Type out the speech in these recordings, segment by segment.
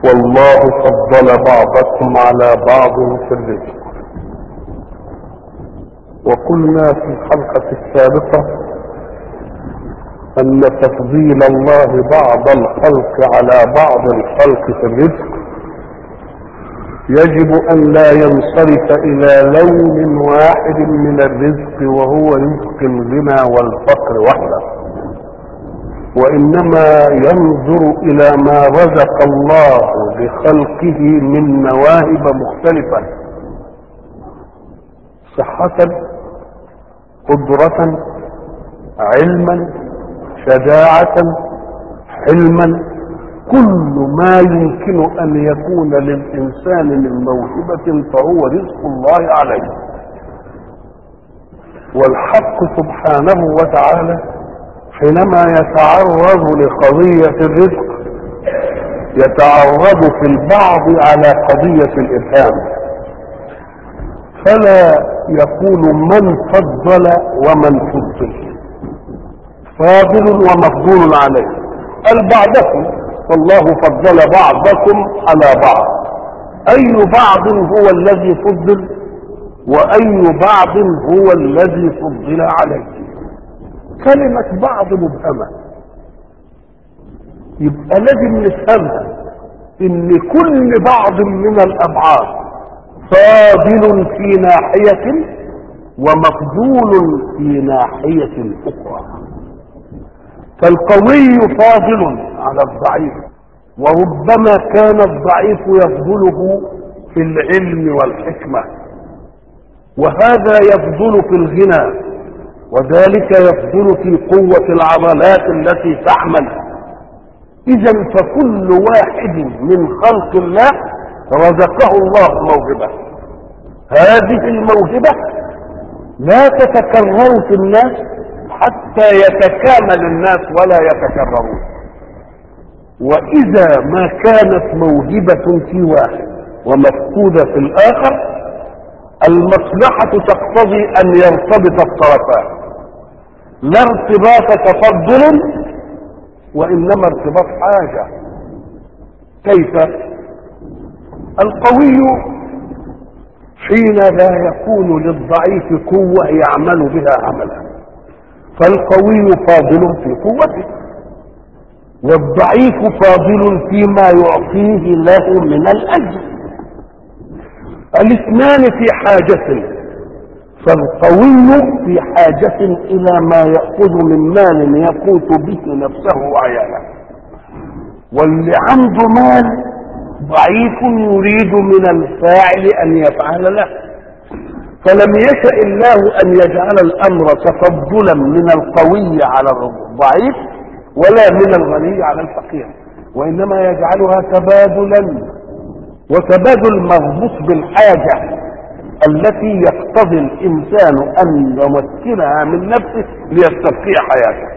والله فضل بعضكم على بعض في الرزق وقلنا في الحلقة السابقة أن تفضيل الله بعض الخلق على بعض الخلق في الرزق يجب أن لا ينصرف إلى لون واحد من الرزق وهو رزق الغنى والفقر وحده وإنما ينظر إلى ما رزق الله لخلقه من مواهب مختلفة صحة قدرة علما شجاعة حلما كل ما يمكن ان يكون للانسان من موهبة فهو رزق الله عليه والحق سبحانه وتعالى حينما يتعرض لقضية الرزق يتعرض في البعض على قضية الإبهام فلا يقول من فضل ومن فضل فاضل ومفضول عليه قال بعضكم فالله فضل بعضكم على بعض اي بعض هو الذي فضل واي بعض هو الذي فضل عليه كلمة بعض مبهمة يبقى لازم نفهمها ان كل بعض من الابعاد فاضل في ناحية ومفضول في ناحية اخرى فالقوي فاضل على الضعيف وربما كان الضعيف يفضله في العلم والحكمة وهذا يفضل في الغنى وذلك يفضل في قوة العضلات التي تعمل إذا فكل واحد من خلق الله رزقه الله موهبة هذه الموهبة لا تتكرر في الناس حتى يتكامل الناس ولا يتكررون واذا ما كانت موهبة في واحد ومفقودة في الاخر المصلحة تقتضي ان يرتبط الطرفان لا ارتباط تفضل وانما ارتباط حاجة كيف القوي حين لا يكون للضعيف قوة يعمل بها عملا فالقوي فاضل في قوته والضعيف فاضل فيما يعطيه له من الاجر الاثنان في حاجة فالقوي في حاجة الى ما يأخذ من مال يقوت به نفسه وعياله واللي عنده مال ضعيف يريد من الفاعل ان يفعل له فلم يشأ الله أن يجعل الأمر تفضلا من القوي على الضعيف ولا من الغني على الفقير وإنما يجعلها تبادلا وتبادل مربوط بالحاجة التي يقتضي الإنسان أن يمكنها من نفسه ليستبقي حياته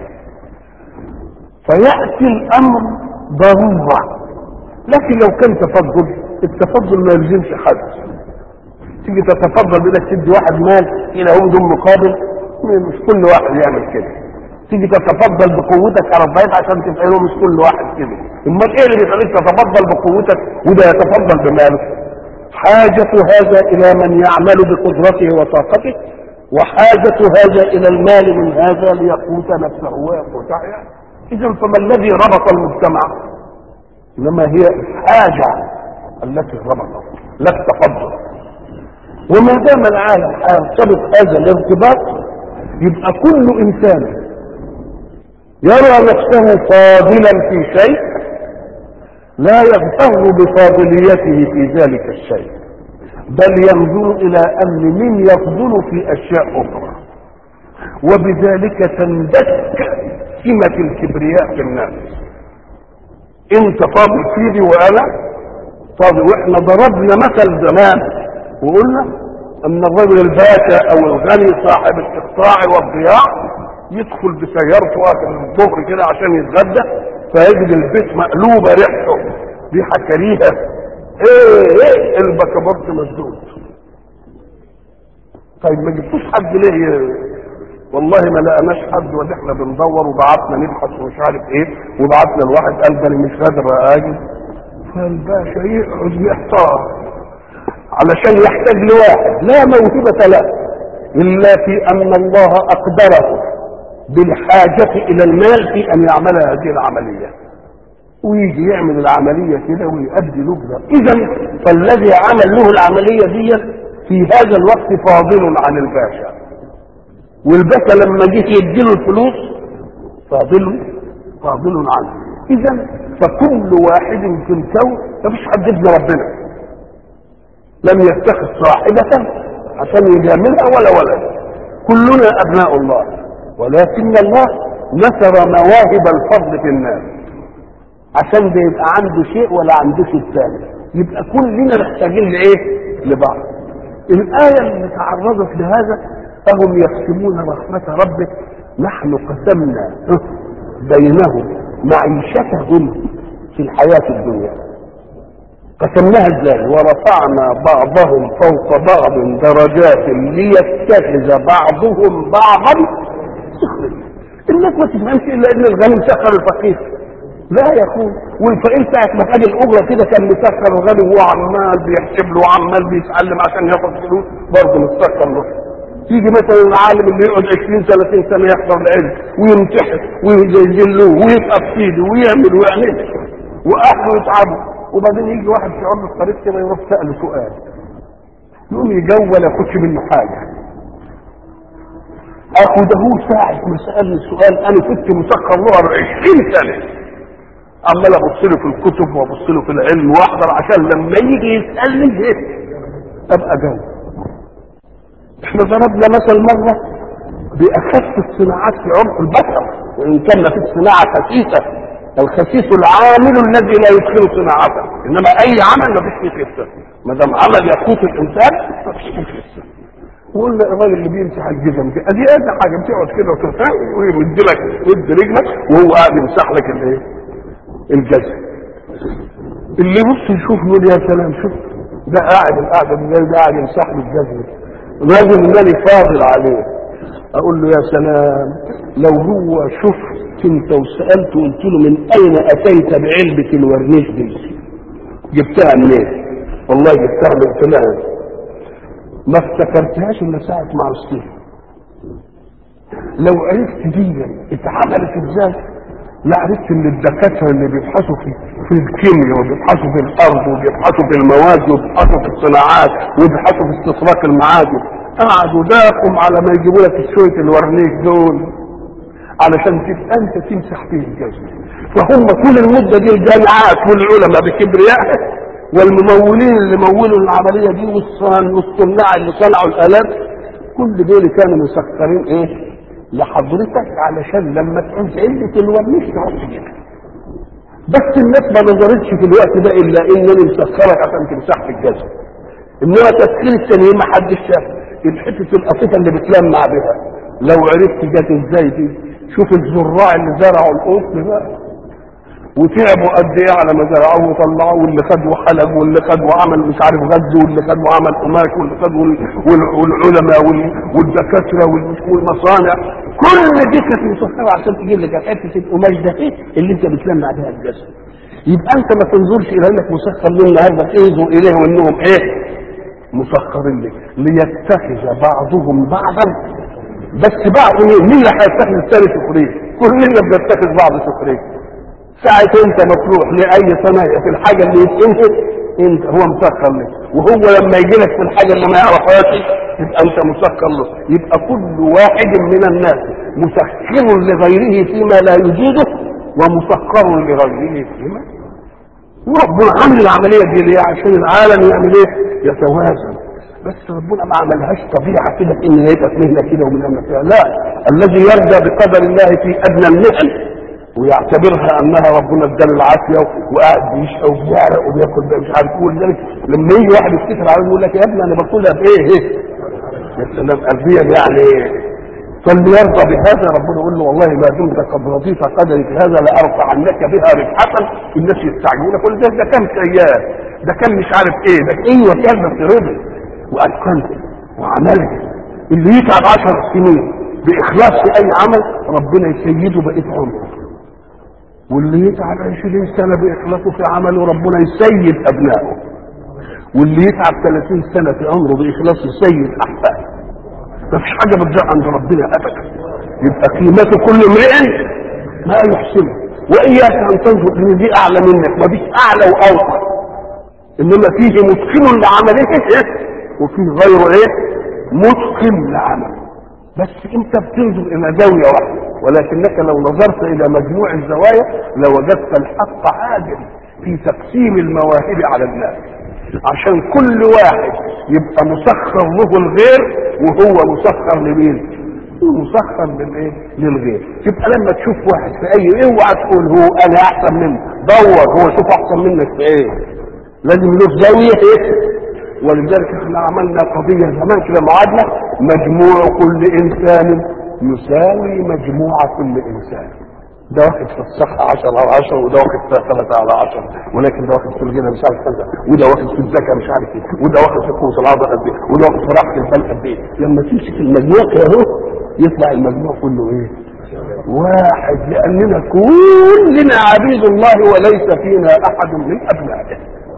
فيأتي الأمر ضرورة لكن لو كان تفضل التفضل ما يلزمش حد تيجي تتفضل بانك تدي واحد مال الى هم دون مقابل مش كل واحد يعمل كده تيجي تتفضل بقوتك على الضعيف عشان تبقى له مش كل واحد كده امال ايه اللي بيخليك تتفضل بقوتك وده يتفضل بماله حاجة هذا الى من يعمل بقدرته وطاقته وحاجة هذا الى المال من هذا ليقوت نفسه ويقوت حياته اذا فما الذي ربط المجتمع انما هي الحاجة التي ربطت لا التفضل وما دام العالم يرتبط هذا الارتباط يبقى كل انسان يرى نفسه فاضلا في شيء لا يغتر بفاضليته في ذلك الشيء بل ينظر الى ان من يفضل في اشياء اخرى وبذلك تندك سمة الكبرياء في الناس انت فاضل فيدي وانا فاضل واحنا ضربنا مثل زمان وقلنا ان الرجل الباشا او الغني صاحب الاقطاع والضياع يدخل بسيارته اخر الظهر كده عشان يتغدى فيجد البيت مقلوبه ريحته ريحه كريهه ايه ايه البكابورت مسدود طيب ما جبتوش حد ليه والله ما لقناش حد ولا احنا بندور وبعتنا نبحث ومش عارف ايه وبعتنا الواحد قال ده انا مش قادر اجي فالباشا يقعد يحتار علشان يحتاج لواحد لا موهبة له إلا في أن الله أقدره بالحاجة إلى المال في أن يعمل هذه العملية ويجي يعمل العملية كده ويؤدي لجنة إذا فالذي عمل له العملية دي في هذا الوقت فاضل عن الباشا والباشا لما جه يديله الفلوس فاضل فاضل عنه إذا فكل واحد في الكون مفيش حد ابن ربنا لم يتخذ صاحبة عشان يجاملها ولا ولد كلنا أبناء الله ولكن الله نثر مواهب الفضل في الناس عشان ده يبقى عنده شيء ولا عندوش الثاني يبقى كلنا محتاجين لايه لبعض الآية اللي تعرضت لهذا أهم يقسمون رحمة ربك نحن قسمنا بينهم معيشتهم في الحياة الدنيا قسمناها ازاي ورفعنا بعضهم فوق بعض درجات ليتخذ بعضهم بعضا سخريا الناس ما تفهمش الا ان الغني مسخر الفقير لا يا اخوي والفقير ساعه ما خد الاجره كده كان مسخر الغني وهو عمال بيحسب له وعمال بيتعلم عشان ياخد فلوس برضه مسخر له يجي مثلا العالم اللي يقعد 20 30 سنه يحضر العلم ويمتحن ويذلوه ويسقط سيده ويعمل ويعمل واهله يتعبوا وبعدين يجي واحد في عمر الطريق كده يروح ساله سؤال يقوم يجاوب ولا ياخدش منه حاجه اخو ده هو ساعه ما سالني السؤال انا كنت مسخر له 20 سنه عمال ابص له في الكتب وابص له في العلم واحضر عشان لما يجي يسالني ايه ابقى جاوب احنا ضربنا مثل مره باخف الصناعات في عمق البشر وان كان في الصناعه خسيسه الخسيس العامل الذي لا يدخل صناعته انما اي عمل ما فيش فيه خسه ما دام عمل يقوت الانسان ما فيش فيه خسه وقلنا الراجل اللي بيمسح الجزم كده ادي ادي حاجه بتقعد كده وتفهم ويمد لك يمد رجلك وهو قاعد يمسح لك الايه؟ الجزم اللي يبص يشوف يقول يا سلام شوف ده قاعد القعده اللي ده قاعد يمسح له الجزم الراجل مالي فاضل عليه اقول له يا سلام لو هو شفت انت وسالته قلت له من اين اتيت بعلبه الورنيش دي جبتها منين والله جبتها من فلان ما افتكرتهاش الا ساعه ما عرفتها لو عرفت دي اتعملت ازاي لعرفت ان الدكاتره اللي بيبحثوا في في الكيمياء وبيبحثوا في الارض وبيبحثوا في المواد وبيبحثوا في الصناعات وبيبحثوا في استخراج المعادن قعدوا داقم على ما يجيبوا لك شويه الورنيك دول علشان تبقى انت تمسح فيه الجزم فهم طول المده دي الجامعات والعلماء بكبريائها والممولين اللي مولوا العمليه دي والصناع اللي صنعوا الالات كل دول كانوا مسكرين ايه لحضرتك علشان لما تعوز علة الورنيش تقعد تجيبها بس الناس ما نظرتش في الوقت ده الا انني مسخرك عشان تمسح في الجزم انما تسخير التانيين ما حدش شاف الحته القطيفه اللي بتلمع بها لو عرفت جت ازاي دي شوف الزراع اللي زرعوا القطن بقى وتعبوا قد ايه على ما زرعوه وطلعوه واللي خد وحلب واللي خد وعمل مش عارف غز واللي خد وعمل قماش واللي خد والعلماء والدكاتره والمصانع كل دي كانت مسخره عشان تجيب لك حته القماش ده ايه اللي انت بتلمع بها الجسد يبقى انت ما تنظرش الى انك مسخر لهم النهارده تنظر اليه وانهم ايه مسخرين لك ليتخذ بعضهم بعضا بس بعض مين مين اللي هيتخذ الثاني سخريه كلنا بنتخذ بعض سخريه ساعة انت مطروح لأي صنايع في الحاجة اللي يتقنها انت هو مسخر لك وهو لما يجي لك في الحاجة اللي ما يعرفهاش يبقى انت مسخر له يبقى كل واحد من الناس مسخر لغيره فيما لا يجيده ومسخر لغيره فيما وربنا عامل العملية دي ليه عشان العالم يعمل ايه يتوازن بس ربنا ما عملهاش طبيعة كده ان هيبقى مهنة كده ومهنة كده لا الذي يرضى بقدر الله في ادنى المهن ويعتبرها انها ربنا اداله العافيه وقاعد بيشقى وبيعرق وبياكل بقى مش عارف يقول ذلك لما يجي واحد يفتكر عليه يقول لك يا ابني انا باكلها بايه ايه يا سلام قلبيا يعني فاللي يرضى بهذا ربنا يقول له والله ما دمت قد رضيت قدرك هذا لارفعنك بها رفعه الناس يستعجلون كل ده ده كم سيئات ده كان مش عارف ايه ده ايوه كان بس رضي واتقنت وعملت اللي يتعب عشر سنين باخلاص في اي عمل ربنا يسيده بقيه عمره واللي يتعب 20 سنه باخلاصه في عمله ربنا يسيد ابنائه واللي يتعب 30 سنه في امره باخلاصه يسيد احفاده مفيش حاجه بتضيع عند ربنا ابدا يبقى قيمته كل امرئ ما يحسنه واياك ان تنظر ان دي اعلى منك ما فيش اعلى واوفى انما فيه متقن لعمله وفيه غيره ايه متقن لعمله بس انت بتنظر الى زاويه واحده ولكنك لو نظرت الى مجموع الزوايا لوجدت الحق عادل في تقسيم المواهب على الناس عشان كل واحد يبقى مسخر له الغير وهو مسخر لمين مسخر للايه للغير يبقى لما تشوف واحد في اي اوعى تقول هو انا احسن منه دور هو شوف احسن منك في ايه لازم له زاويه ايه ولذلك احنا عملنا قضيه زمان كده معادله مجموع كل انسان يساوي مجموع كل انسان ده واخد في الصحة 10 على 10 وده واخد في 3 على 10 ولكن ده واخد في الغنى مش عارف كذا وده واخد في الزكاة مش عارف ايه وده واخد في قوة العضل قد ايه وده واخد في راحة البال قد ايه لما تمسك المجموع كده اهو يطلع المجموع كله ايه؟ واحد لأننا كلنا عبيد الله وليس فينا أحد من أبنائه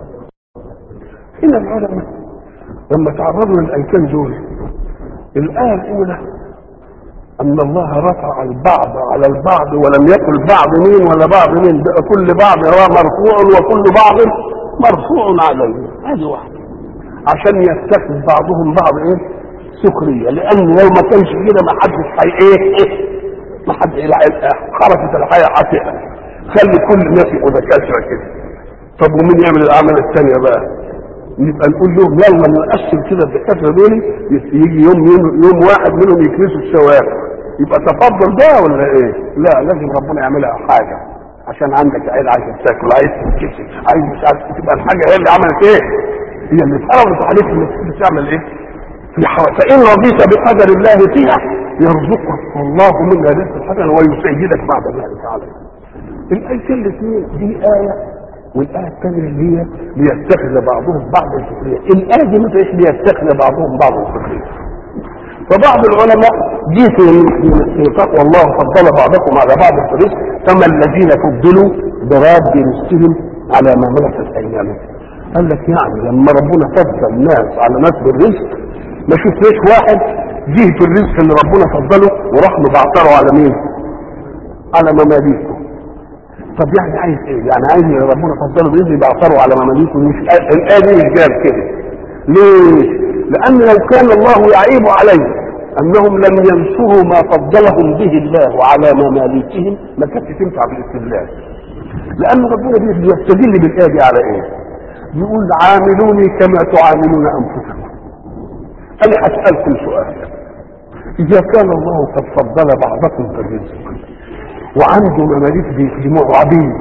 هنا العلماء لما تعرضوا للأيتين دول الآية الأولى أن الله رفع البعض على البعض ولم يقل بعض مين ولا بعض مين بقى كل بعض هو مرفوع وكل بعض مرفوع عليه هذه واحدة عشان يتخذ بعضهم بعض ايه سخرية لأن لو ما كانش كده ما حدش حي ايه ما حد خرجت الحياة عتيقة خلي كل الناس يبقوا دكاترة كده طب ومين يعمل الأعمال الثانية بقى نبقى نقول لهم يلا نقسم كده الدكاتره دول يجي يوم يوم, يوم واحد منهم يكنسوا الشوارع يبقى تفضل ده ولا ايه؟ لا لازم ربنا يعملها حاجه عشان عندك عيل عايز تاكل عايز تتكسر عايز مش عارف تبقى الحاجه هي اللي عملت ايه؟ هي اللي اتفرضت عليك انك تعمل ايه؟ في حوالي فان رضيت بقدر الله فيها يرزقك الله منها رزق حسنا ويسيدك بعد ذلك عليه. الايتين الاثنين دي ايه والآية الثانية اللي هي ليتخذ بعضهم بعضا سخرية الآية دي ما فيش ليتخذ بعضهم بعضا سخرية فبعض العلماء دي في نطاق والله فضل بعضكم على بعض في الرزق كما الذين فضلوا براد رزقهم على ما ملكت ايامهم قال لك يعني لما ربنا فضل الناس على ناس بالرزق ما شفناش واحد جه في الرزق اللي ربنا فضله وراح مبعتره على مين؟ على مماليكه طب يعني عايز ايه؟ يعني عايز ربنا فضله باذن يبعثره على مماليكه مش الايه دي مش جاب كده. ليه؟ لان لو كان الله يعيب عليه انهم لم ينصروا ما فضلهم به الله على مماليكهم ما كانتش تنفع بالاستدلال. لان ربنا بيستدل بالايه دي على ايه؟ يقول عاملوني كما تعاملون انفسكم. انا اسالكم سؤال. اذا كان الله قد فضل بعضكم في الرزق وعنده مماليك بيخدموه عبيد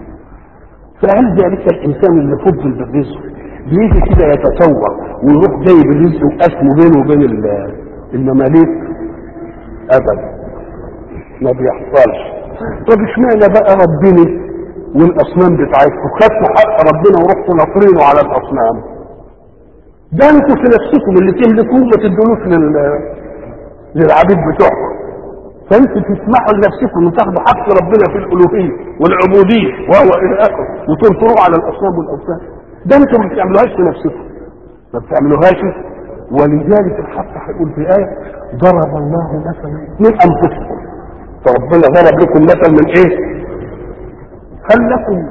فهل ذلك الانسان اللي فضل بالرزق بيجي كده يتصور ويروح جايب الرزق وقسمه بينه وبين المماليك ابدا ما بيحصلش طب اشمعنى بقى ربنا والاصنام بتاعتكم خدتوا حق ربنا ورحتوا ناطرينه على الاصنام ده انتوا في نفسكم اللي تملكوه ما تدولوش لل... للعبيد بتوعكم فانتوا تسمحوا لنفسكم ان تاخدوا حق ربنا في الالوهيه والعبوديه وهو الى اخره وتنصروا على الاصنام والاوثان ده انتوا ما بتعملوهاش في نفسكم ما بتعملوهاش ولذلك الحق هيقول في ايه ضرب الله مثلا من انفسكم فربنا ضرب لكم مثل من ايه؟ هل لكم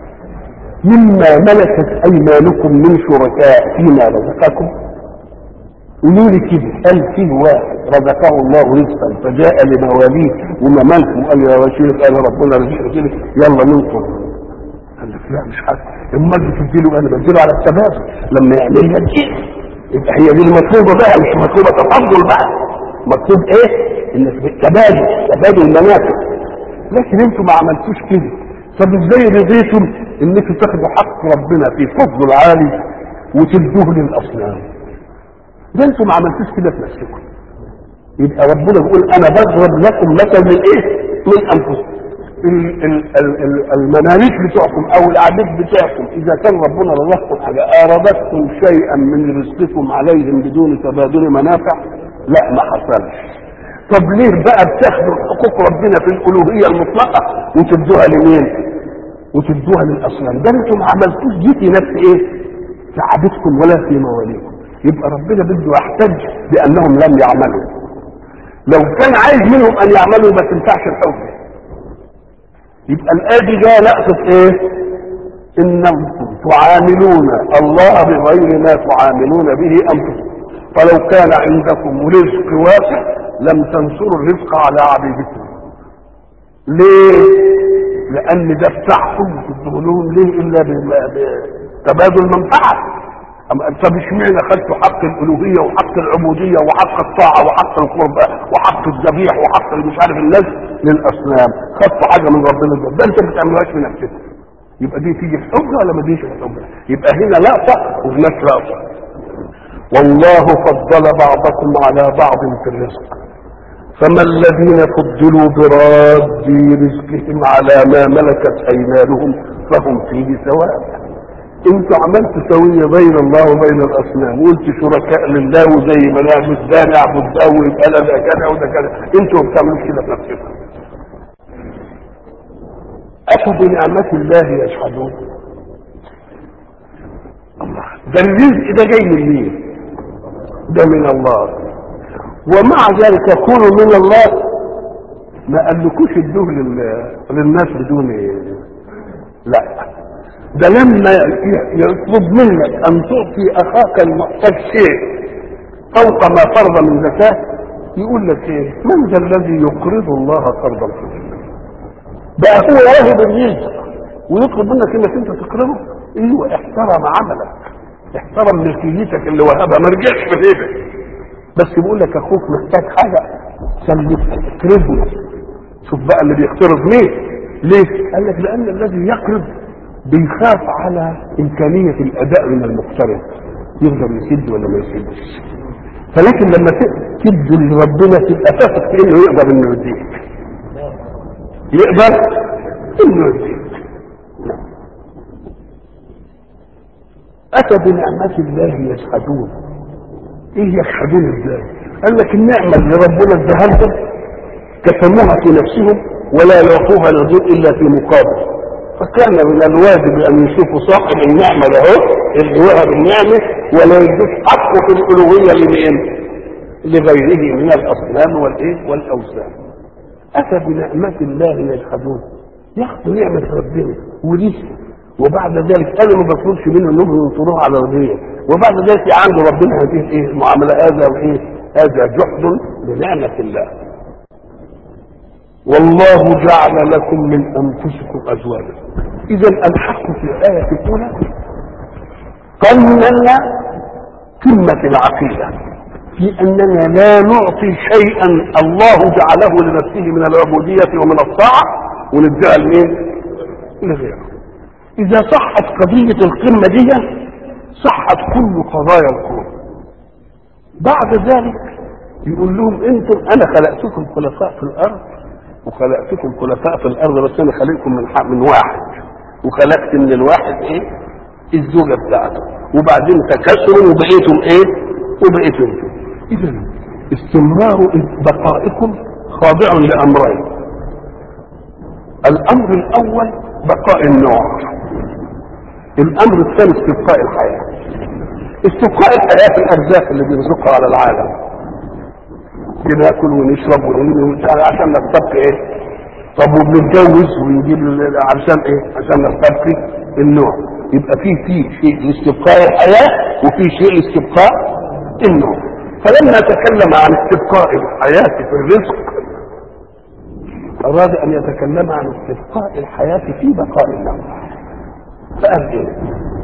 مما ملكت ايمانكم من شركاء فيما رزقكم قولوا لي كده هل فيه واحد رزقه الله رزقا فجاء لمواليه وممالكه وقال يا وشيخ قال ربنا رزقه كده يلا ننصر قال لك لا مش حاجه امال بتديله انا بديله على التبادل لما يعملها دي يبقى هي دي المطلوبه بقى مش مطلوبه تفضل بقى مطلوب ايه؟ انك بالتبادل تبادل المنافع لكن انتوا ما عملتوش كده طب ازاي رضيتم انكم تاخدوا حق ربنا في فضل عالي وتدوه للاصنام ده انتوا ما عملتوش كده في نفسكم يبقى ربنا بيقول انا بضرب لكم مثل من ايه؟ من انفسكم ال- ال- ال- ال- المماليك بتوعكم او العبيد بتاعكم اذا كان ربنا رزقكم حاجه اردتم شيئا من رزقكم عليهم بدون تبادل منافع لا ما حصلش طب ليه بقى بتاخدوا حقوق ربنا في الالوهيه المطلقه وتدوها لمين؟ وتدوها للاصنام ده انتم ما عملتوش دي في نفس ايه؟ في عبيدكم ولا في مواليكم يبقى ربنا بده يحتج بانهم لم يعملوا لو كان عايز منهم ان يعملوا ما تنفعش الحجه يبقى الايه دي جايه لقطه ايه؟ انكم تعاملون الله بغير ما تعاملون به انفسكم فلو كان عندكم رزق واسع لم تنصروا الرزق على عبيدكم ليه لان ده بتاعكم تدوا لهم ليه الا بتبادل منفعه أما طب اشمعنى خدتوا حق الالوهيه وحق العبوديه وحق الطاعه وحق القرب وحق الذبيح وحق مش عارف الناس للاصنام خدتوا حاجه من ربنا ده, ده انت ما بتعملوهاش في نفسك يبقى دي تيجي في حجه ولا ما تجيش في حجه يبقى هنا لقطه وهناك لقطه والله فضل بعضكم على بعض في الرزق فما الذين فضلوا براد رزقهم على ما ملكت ايمانهم فهم فيه سواء انتوا عملتوا سوية بين الله وبين الاصنام وقلت شركاء لله وزي ما نعبد ده نعبد ده ويبقى ده كذا وده كذا انتوا ما بتعملوش كده في نفسكم اتوا بنعمة الله يجحدون الله ده الرزق ده جاي من مين؟ ده من الله ومع ذلك كونوا من الله ما قالكوش ادوه للناس بدون لا ده لما يطلب منك ان تعطي اخاك المحتاج شيء فوق ما فرض من زكاه يقول لك ايه من ذا الذي يقرض الله قرضا حسنا بقى هو واهب الرزق ويطلب منك انك انت تقرضه ايوه احترم عملك احترم ملكيتك اللي وهبها ما رجعش في ايدك بس بيقول لك اخوك محتاج حاجه سلف اقرضه شوف بقى اللي بيقترض مين ليه؟ قال لك لان الذي يقرض بيخاف على امكانيه الاداء من المقترض يقدر يسد ولا ما يسدش فلكن لما تدي لربنا تبقى تثق في انه يقدر انه يديك يقدر انه يديك اتى بنعمه الله يجحدون ايه يجحدون ازاي قال لك النعمه اللي ربنا اداها لهم كتموها في نفسهم ولا يعطوها لغير الا في مقابل فكان من الواجب ان يشوفوا صاحب النعمه له اللي وهب النعمه ولا يدوش حقه في الالوهيه لمين؟ لغيره من الاصنام والايه؟ والاوثان. اتى بنعمه الله يجحدون ياخذوا نعمه ربنا ورزق وبعد ذلك انا ما بطلبش منه انهم ينصروها على الغير وبعد ذلك عنده ربنا هذه ايه المعامله هذا وايه؟ هذا جحد لنعمه الله. والله جعل لكم من انفسكم ازواجا اذا الحق في الايه الاولى قننا قمه العقيده في اننا لا نعطي شيئا الله جعله لنفسه من العبوديه ومن الطاعه ونديها لمين؟ لغيره اذا صحت قضيه القمه دي صحت كل قضايا الكون بعد ذلك يقول لهم انتم انا خلقتكم خلفاء في الارض وخلقتكم خلفاء في الارض بس انا خلقكم من حق من واحد وخلقت من الواحد ايه الزوجه بتاعته وبعدين تكاثروا وبقيتم ايه وبقيتم انتم اذا استمرار بقائكم خاضع لامرين الامر الاول بقاء النوع الامر الثاني استبقاء الحياه استبقاء الحياه في الارزاق اللي بيرزقها على العالم بناكل ونشرب ونعمل عشان نستبقي ايه طب وبنتجوز ونجيب عشان ايه عشان نستبقي النوع يبقى في في شيء لاستبقاء الحياه وفي شيء لاستبقاء النوع فلما تكلم عن استبقاء الحياه في الرزق اراد ان يتكلم عن استبقاء الحياه في بقاء النوع فقال ايه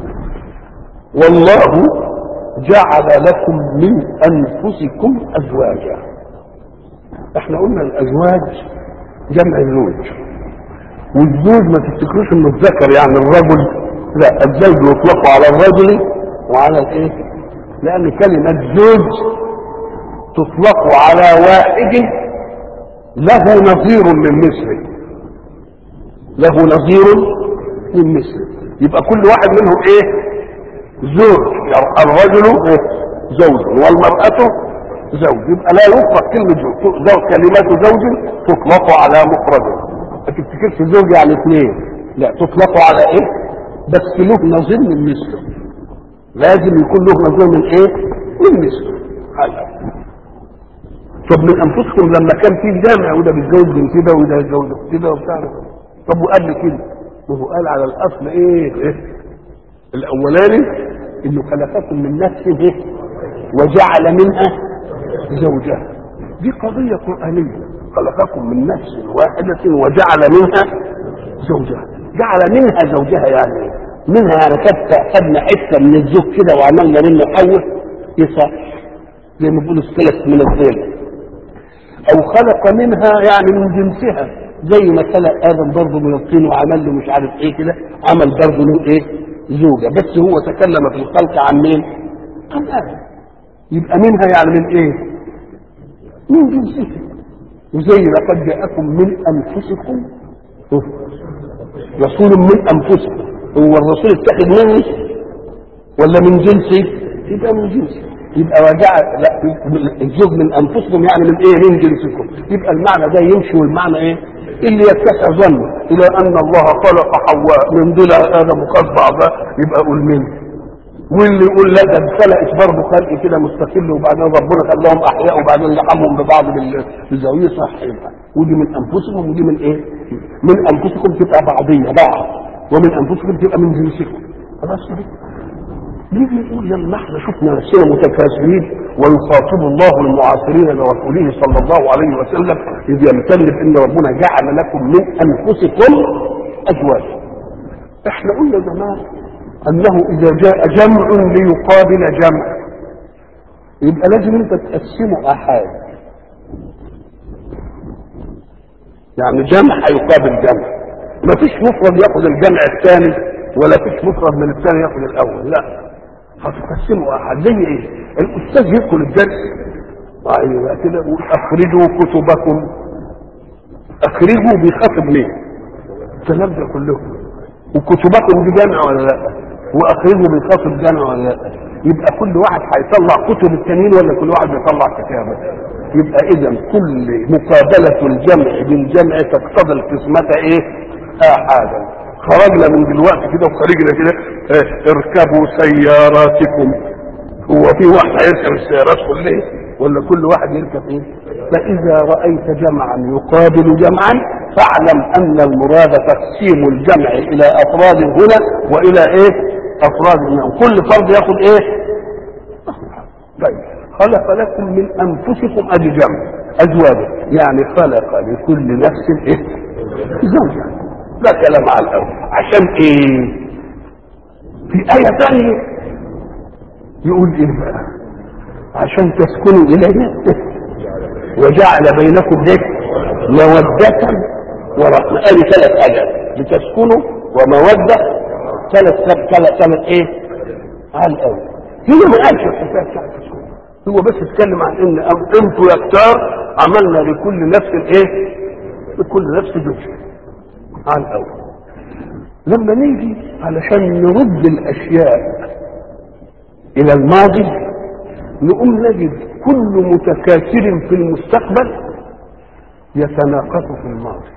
والله جعل لكم من انفسكم ازواجا احنا قلنا الازواج جمع الزوج والزوج ما تفتكروش انه الذكر يعني الرجل لا الزوج يطلق على الرجل وعلى الايه لان كلمة زوج تطلق على واحد له نظير من مثله له نظير من مثله يبقى كل واحد منهم ايه زوج يعني الرجل زوج والمرأة زوج يبقى لا يطلق كلمة زوج زوج- كلمة زوج تطلق على مفرد ما تفتكرش زوج يعني اثنين لا تطلق على ايه بس له نظير من مثله لازم يكون له نظير من ايه من مثله هذا طب من انفسكم لما كان في جامع وده بيتزوج من كده وده يتجوز من كده وبتاع طب وقال لي كده ما هو قال على الاصل ايه, إيه؟ الاولاني انه خلقكم من نفس ايه وجعل منها زوجها دي قضيه قرانيه خلقكم من نفس واحده وجعل منها زوجها جعل منها زوجها يعني إيه؟ منها يعني كانت خدنا حته من الزوج كده وعملنا منه حول يصح زي ما بيقولوا الثلث من الذيل او خلق منها يعني من جنسها زي ما خلق ادم برضه من الطين وعمل له مش عارف ايه كده عمل برضه له ايه زوجه بس هو تكلم في الخلق عن مين عن ادم يبقى منها يعني من ايه من جنسها وزي لقد جاءكم من انفسكم رسول من انفسكم هو الرسول اتخذ مني ولا من جنسي يبقى من جنسي يبقى وجعل لا الزوج من انفسكم يعني من ايه من جنسكم يبقى المعنى ده يمشي والمعنى ايه اللي يتسع ظنه الى ان الله خلق حواء من ضلع ادم وقد بعضها يبقى قول منه واللي يقول لا ده اتخلقت برضه خلق كده مستقل وبعدين ربنا خلاهم احياء وبعدين لحمهم ببعض بال- بالزاويه صح يبقى ودي من انفسكم ودي من ايه؟ من انفسكم تبقى بعضيه بعض ومن انفسكم تبقى من جنسكم خلاص كده نيجي نقول لما احنا شفنا نفسنا متكاسلين ويخاطب الله المعاصرين لرسوله صلى الله عليه وسلم اذ يمتن بان ربنا جعل لكم من انفسكم ازواجا. احنا قلنا زمان انه اذا جاء جمع ليقابل جمع يبقى لازم انت تقسمه احاد. يعني جمع هيقابل جمع. ما فيش مفرد ياخذ الجمع الثاني ولا فيش مفرد من الثاني ياخذ الاول لا هتقسموا احد زي ايه الاستاذ يدخل الدرس ايوه كده يقول اخرجوا كتبكم اخرجوا بيخاطب مين الكلام ده كله وكتبكم دي جامع ولا لا واخرجوا بيخاطب جامع ولا لا يبقى كل واحد هيطلع كتب التانيين ولا كل واحد بيطلع كتابه يبقى اذا كل مقابله الجمع بالجمع تقتضي القسمه ايه احادا خرجنا من دلوقتي كده وخرجنا كده اه اركبوا سياراتكم هو في واحد هيركب السيارات كلها ولا كل واحد يركب ايه فاذا رايت جمعا يقابل جمعا فاعلم ان المراد تقسيم الجمع الى افراد هنا والى ايه افراد هنا كل فرد ياخذ ايه طيب خلق لكم من انفسكم ادي جمع ازواجا يعني خلق لكل نفس ايه زوجا ده كلام على الاول عشان ايه في آية ثانية يقول ايه بقى عشان تسكنوا اليه وجعل بينكم ايه مودة ورحمة قال ثلاث حاجات لتسكنوا ومودة ثلاث ثلاث ثلاث ايه على الاول هنا ما قالش الحكايه بتاعت تسكنوا هو بس اتكلم عن ان انتوا يا كتار عملنا لكل نفس ايه لكل نفس جزء على الاول لما نيجي علشان نرد الاشياء الى الماضي نقوم نجد كل متكاثر في المستقبل يتناقص في الماضي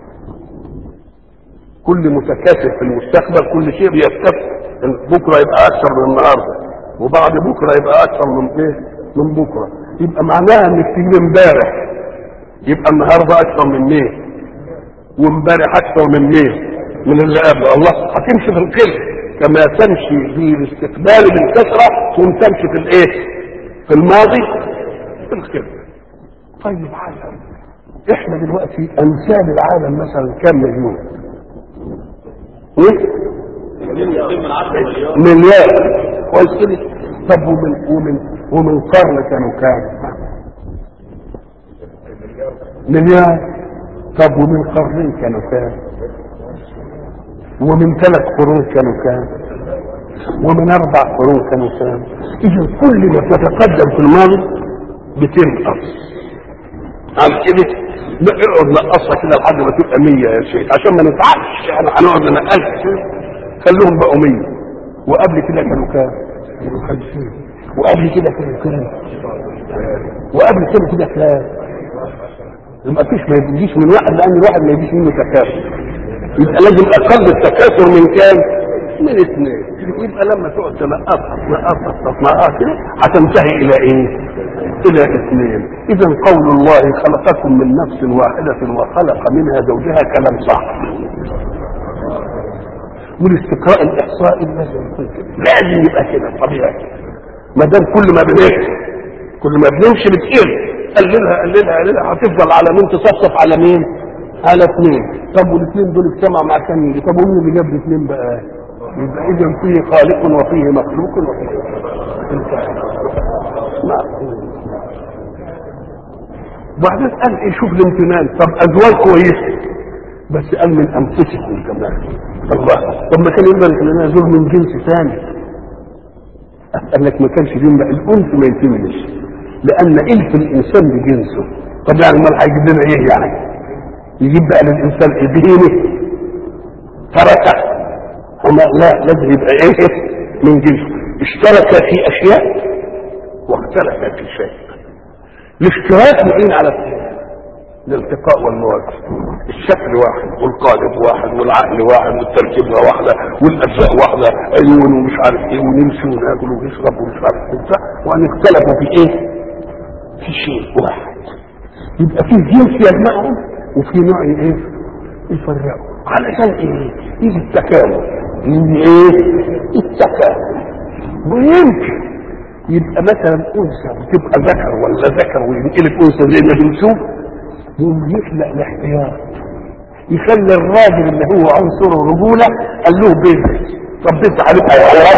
كل متكاثر في المستقبل كل شيء بيكتسب بكره يبقى اكثر من النهارده وبعد بكره يبقى اكثر من ايه من بكره يبقى معناها انك تجيب امبارح يبقى النهارده اكثر من ايه وامبارح اكثر من مين من اللي قبله الله هتمشي في الكل كما تمشي في الاستقبال بالكثره ثم تمشي في الايه في الماضي في الكل طيب حاجه احنا دلوقتي امثال العالم مثلا كم مليون ايه مليار كويس كده طب ومن ومن ومن قرن كانوا كام مليار طب ومن قرنين كانوا كام ومن ثلاث قرون كانوا كام ومن اربع قرون كانوا كام اذا كل ما تتقدم في الماضي بتنقص عن كده نقعد نقصها كده لحد ما تبقى 100 يا شيخ عشان ما نتعبش احنا هنقعد نقلها خلوهم بقوا 100 وقبل كده كانوا كام؟ كانوا 50 وقبل كده كانوا كام؟ وقبل كده كده كلام ما فيش ما يجيش من واحد لان الواحد ما يجيش منه تكاثر يبقى لازم اقل التكاثر من كام؟ من اثنين يبقى لما تقعد تنقصها تنقصها تنقصها كده هتنتهي الى ايه؟ الى اثنين اذا قول الله خلقكم من نفس واحده وخلق منها زوجها كلام صح والاستقراء الاحصائي لازم يكون كده لازم يبقى كده طبيعي ما دام كل ما بنمشي كل ما بنمشي بتقل قللها قللها قللها هتفضل على مين تصفصف على مين؟ على اثنين طب والاثنين دول اجتمعوا مع كام يجي طب ومين اللي جاب الاثنين بقى؟ يبقى اذا فيه خالق وفيه مخلوق وفيه انتهى نعم وبعدين قال ايه شوف الامتنان طب ازواج كويسه بس قال من انفسكم كمان الله طب ما كان يقدر ان زوج من جنس ثاني قال لك ما كانش دين بقى الانس ما يتمش لان الف الانسان بجنسه طب يعني امال هيجيب لنا ايه يعني يجيب بقى للانسان ايه دينه ترك هما لا لازم يبقى ايه من جنسه اشترك في اشياء واختلف في شيء الاشتراك معين على الثاني الالتقاء والمواجهه الشكل واحد والقالب واحد والعقل واحد والتركيبه واحده والاجزاء واحده عيون ومش عارف ايه ونمشي وناكل ونشرب ومش عارف ايه وان اختلفوا في ايه؟ في شيء واحد يبقى في جنس يجمعهم وفي نوع ايه؟ يفرقوا علشان ايه؟ يجي التكامل يجي ايه؟ التكامل ويمكن يبقى مثلا انثى بتبقى ذكر ولا ذكر وينقلب انثى زي ما بنشوف يقوم يخلق الاحتياط يخلي الراجل اللي هو عنصر الرجوله قال له بنت طب بنت هتبقى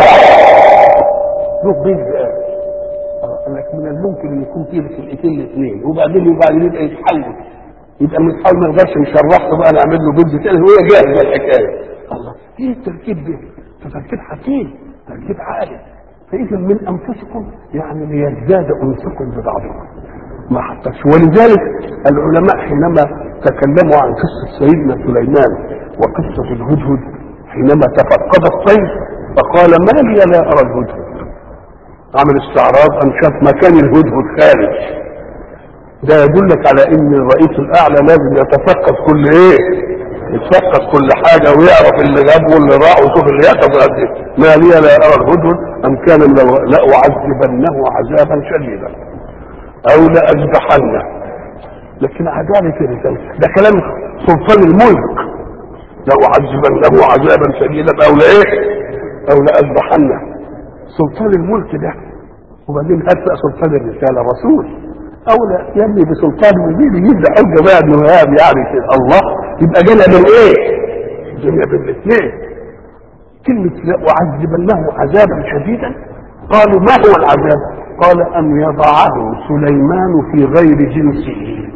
له بنت قال لك من الممكن ان يكون فيه خلقتين الاثنين وبعدين وبعدين يبقى يتحول يبقى من حول ما نقدرش نشرحه بقى نعمل له بنت تاني وهي جاهزه الحكايه الله ايه التركيب ده؟ تركيب حكيم تركيب عالي فاذا من انفسكم يعني ليزداد انسكم ببعضكم ما حطش ولذلك العلماء حينما تكلموا عن قصة سيدنا سليمان وقصة الهدهد حينما تفقد الطير فقال ما لي لا أرى الهدهد عمل استعراض أن شاف مكان الهدهد خارج ده يدلك على ان الرئيس الاعلى لازم يتفقد كل ايه يتفقد كل حاجة ويعرف اللي جاب واللي راح ويشوف اللي يحصل ما لي لا ارى الهدهد ام كان من لاعذبنه عذابا شديدا او لاذبحنه لكن عدالة الرسالة ده كلام سلطان الملك لاعذبنه عذابا شديدا او لايه او لاذبحنه سلطان الملك ده وبعدين هات بقى سلطان الرسالة رسول او لا يبني بسلطان مبين يبدا حجه بقى انه يعني كده الله يبقى جانا من ايه؟ جانا بالاثنين كلمة وعذبنه عذابا شديدا قالوا ما هو العذاب؟ قال أن يضعه سليمان في غير جنسه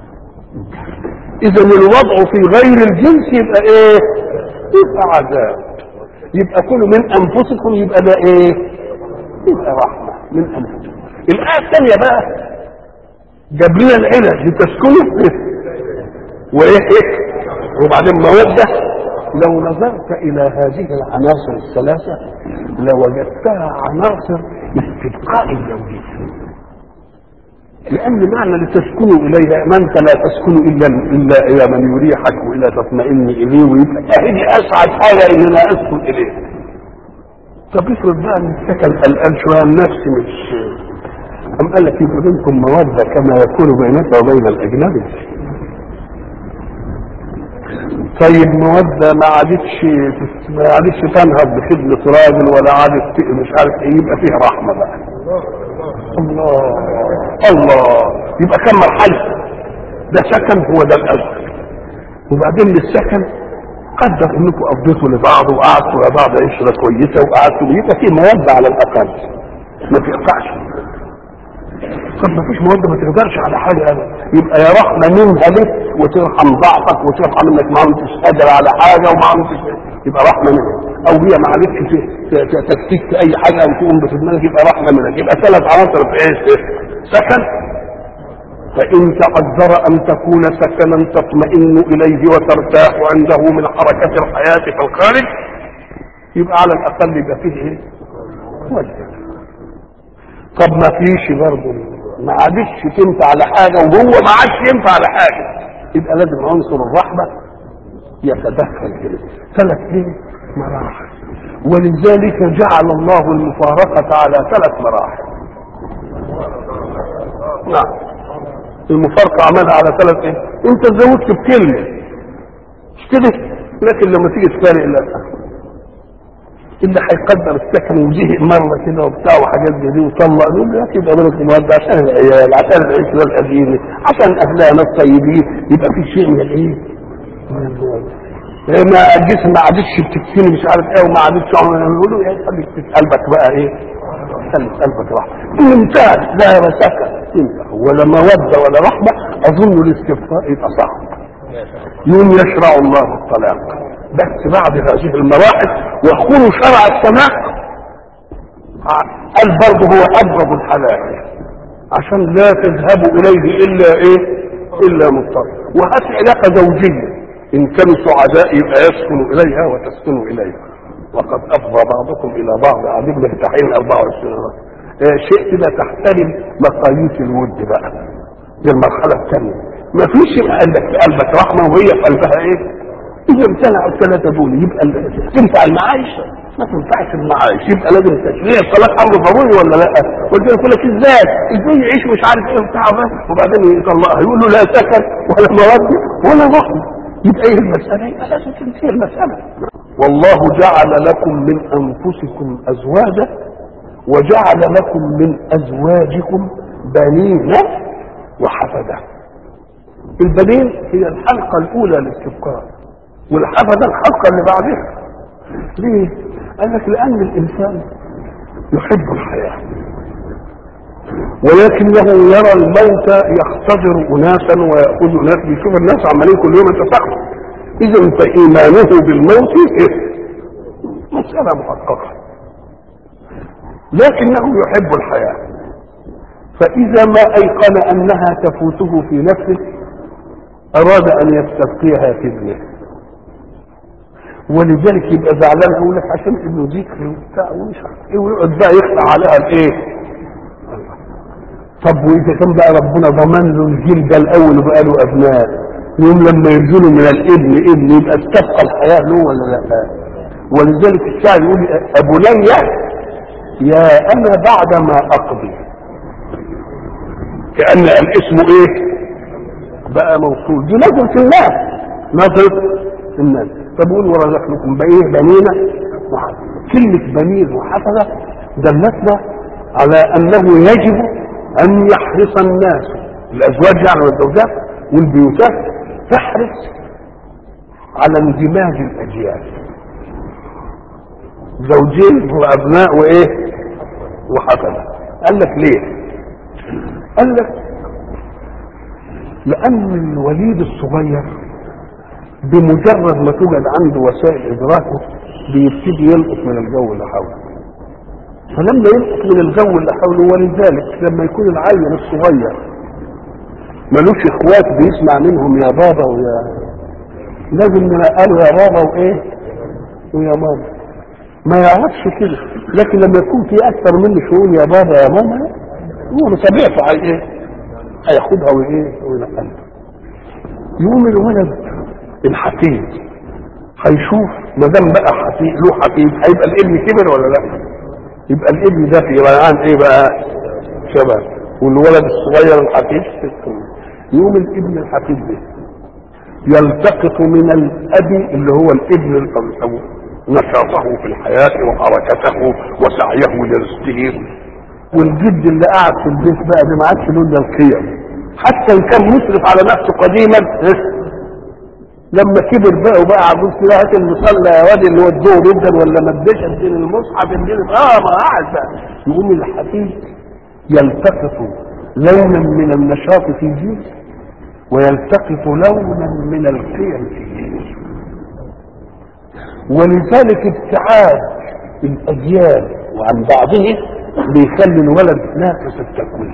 إذا الوضع في غير الجنس يبقى إيه؟ يبقى عذاب يبقى كله من أنفسكم يبقى ده إيه؟ يبقى رحمة من أنفسكم الآية الثانية بقى جاب لنا العلل لتسكنوا وايه ايه وبعدين موده لو نظرت الى هذه العناصر الثلاثه لوجدتها عناصر استبقاء الزوجيه لان معنى لتسكنوا اليها ما انت لا تسكن الا الا الى من يريحك والى تطمئن اليه ويبقى اهدي اسعد حاجه ان انا اسكن اليه طب افرض بقى ان السكن قلقان شويه النفس مش أم قال لك يبقى بينكم مودة كما يكون بينك وبين الأجنبي طيب مودة ما عادتش ما عادتش تنهض بخدمة راجل ولا عادت مش عارف ايه يبقى فيه رحمة بقى الله الله يبقى كم مرحلة ده سكن هو ده الأول وبعدين للسكن قدر انكم قضيتوا لبعض وقعدتوا لبعض عشرة كويسة وقعدتوا يبقى في مودة على الأقل ما تقطعش طب ما فيش مواد ما تقدرش على حاجه ابدا يبقى يا رحمه منها لك وترحم ضعفك وترحم انك ما انتش قادر على حاجه وما انتش يبقى رحمه منها او هي ما عرفتش تكفيك في اي حاجه او تقوم بخدمتك يبقى رحمه منك يبقى ثلاث عناصر في ايه؟ سكن فإن تقدر أن تكون سكنا تطمئن إليه وترتاح عنده من حركة الحياة في الخارج يبقى على الأقل يبقى فيه إيه؟ وجه طب ما فيش برضه ما عادش تنفع على حاجه وهو ما عادش ينفع على حاجه يبقى لازم عنصر الرحمه يتدخل كده ثلاث ايه مراحل ولذلك جعل الله المفارقه على ثلاث مراحل نعم المفارقه عملها على ثلاث ايه انت زودت بكلمه مش كده لكن لما تيجي تفارق لا اللي هيقدر السكن وزهق مره كده وبتاع وحاجات زي دي وطلق يقول له يبقى بلد المواد عشان العيال عشان العيش القديمه عشان اهلها ناس طيبين يبقى في شيء من الايه؟ من المواد ما الجسم ما عادتش بتكفيني مش عارف ايه وما عادتش يقولوا ايه خليك قلبك بقى ايه؟ خلي قلبك راحه انتهى لا مسكه انتهى ولا موده ولا رحمه اظن الاستبقاء يبقى صعب يوم يشرع الله الطلاق بس بعد هذه المراحل ويكون شرع السماء قال برضه هو ابغض الحلال عشان لا تذهبوا اليه الا ايه الا مضطر وهات علاقه زوجيه ان كانوا سعداء يبقى يسكنوا اليها وتسكنوا اليها وقد افضى بعضكم الى بعض قاعدين مرتاحين 24 آه شيء كده تحترم مقاييس الود بقى دي المرحله الثانيه ما فيش عندك في قلبك رحمه وهي في قلبها ايه؟ اذا امتنعوا الثلاثه دول يبقى تنفع المعايش ما تنفعش المعايش يبقى لازم تشريع الطلاق امر ضروري ولا لا؟ قلت له يقول لك ازاي؟ ازاي يعيش مش عارف ايه وبتاع وبعدين يطلقها يقول له لا سكن ولا مودة ولا رحمه يبقى ايه المساله؟ يبقى لازم تنتهي المساله والله جعل لكم من انفسكم ازواجا وجعل لكم من ازواجكم بنين وحفده البنين هي الحلقه الاولى للاستبقاء والحفده الحلقه اللي بعدها ليه؟ قال لك لان الانسان يحب الحياه ولكنه يرى الموت يختبر اناسا وياخذ ناس بيشوف الناس عمالين كل يوم يتساقطوا اذا فايمانه بالموت إيه؟ مساله محققه لكنه يحب الحياه فاذا ما ايقن انها تفوته في نفسه اراد ان يستبقيها في ابنه ولذلك يبقى زعلان يقول لك عشان ابنه ذكر وبتاع ومش عارف ايه ويقعد بقى يخلع عليها الايه طب واذا كان بقى ربنا ضمن له الجيل ده الاول وبقى له ابناء يوم لما ينزلوا من الابن ابن يبقى استبقى الحياه له ولا لا ولذلك الشاعر يقول ابو ليا يا انا بعد ما اقضي كان الاسم ايه بقى موصول دي نظرة الناس نظرة الناس طب قول ورزق لكم بايه بنينا وحفظة كلمة بنين وحفظة دلتنا على انه يجب ان يحرص الناس الازواج يعني والزوجات والبيوتات تحرص على اندماج الاجيال زوجين وابناء وايه وحفظة قال لك ليه قال لك لان الوليد الصغير بمجرد ما توجد عنده وسائل ادراكه بيبتدي يلقط من الجو اللي حوله فلما يلقط من الجو اللي حوله ولذلك لما يكون العيل الصغير ملوش اخوات بيسمع منهم يا بابا ويا لازم نقاله يا بابا وايه ويا ماما ما يعرفش كده لكن لما يكون في اكثر منه شؤون يا بابا يا ماما هو بطبيعته على ايه هياخدها وايه وينقلها يقوم الولد الحفيد هيشوف ما دام بقى حفيد له حفيد هيبقى الابن كبر ولا لا يبقى الابن ده في ريعان ايه بقى شباب والولد الصغير الحفيد يقوم الابن الحفيد ده يلتقط من الاب اللي هو الابن الاول نشاطه في الحياه وحركته وسعيه لرزقه والجد اللي قاعد في البيت بقى ده ما عادش له الا القيم حتى ان كان مسرف على نفسه قديما لما كبر بقى وبقى عجوز كده هات المصلى يا واد اللي هو الظهر جدا ولا ما اديش اديني المصحف اديني اه ما قاعد بقى يقوم الحفيد يلتقط لونا من النشاط في جيل ويلتقط لونا من القيم في جيل ولذلك ابتعاد الاجيال وعن بعضهم بيخلي الولد ناقص التكوين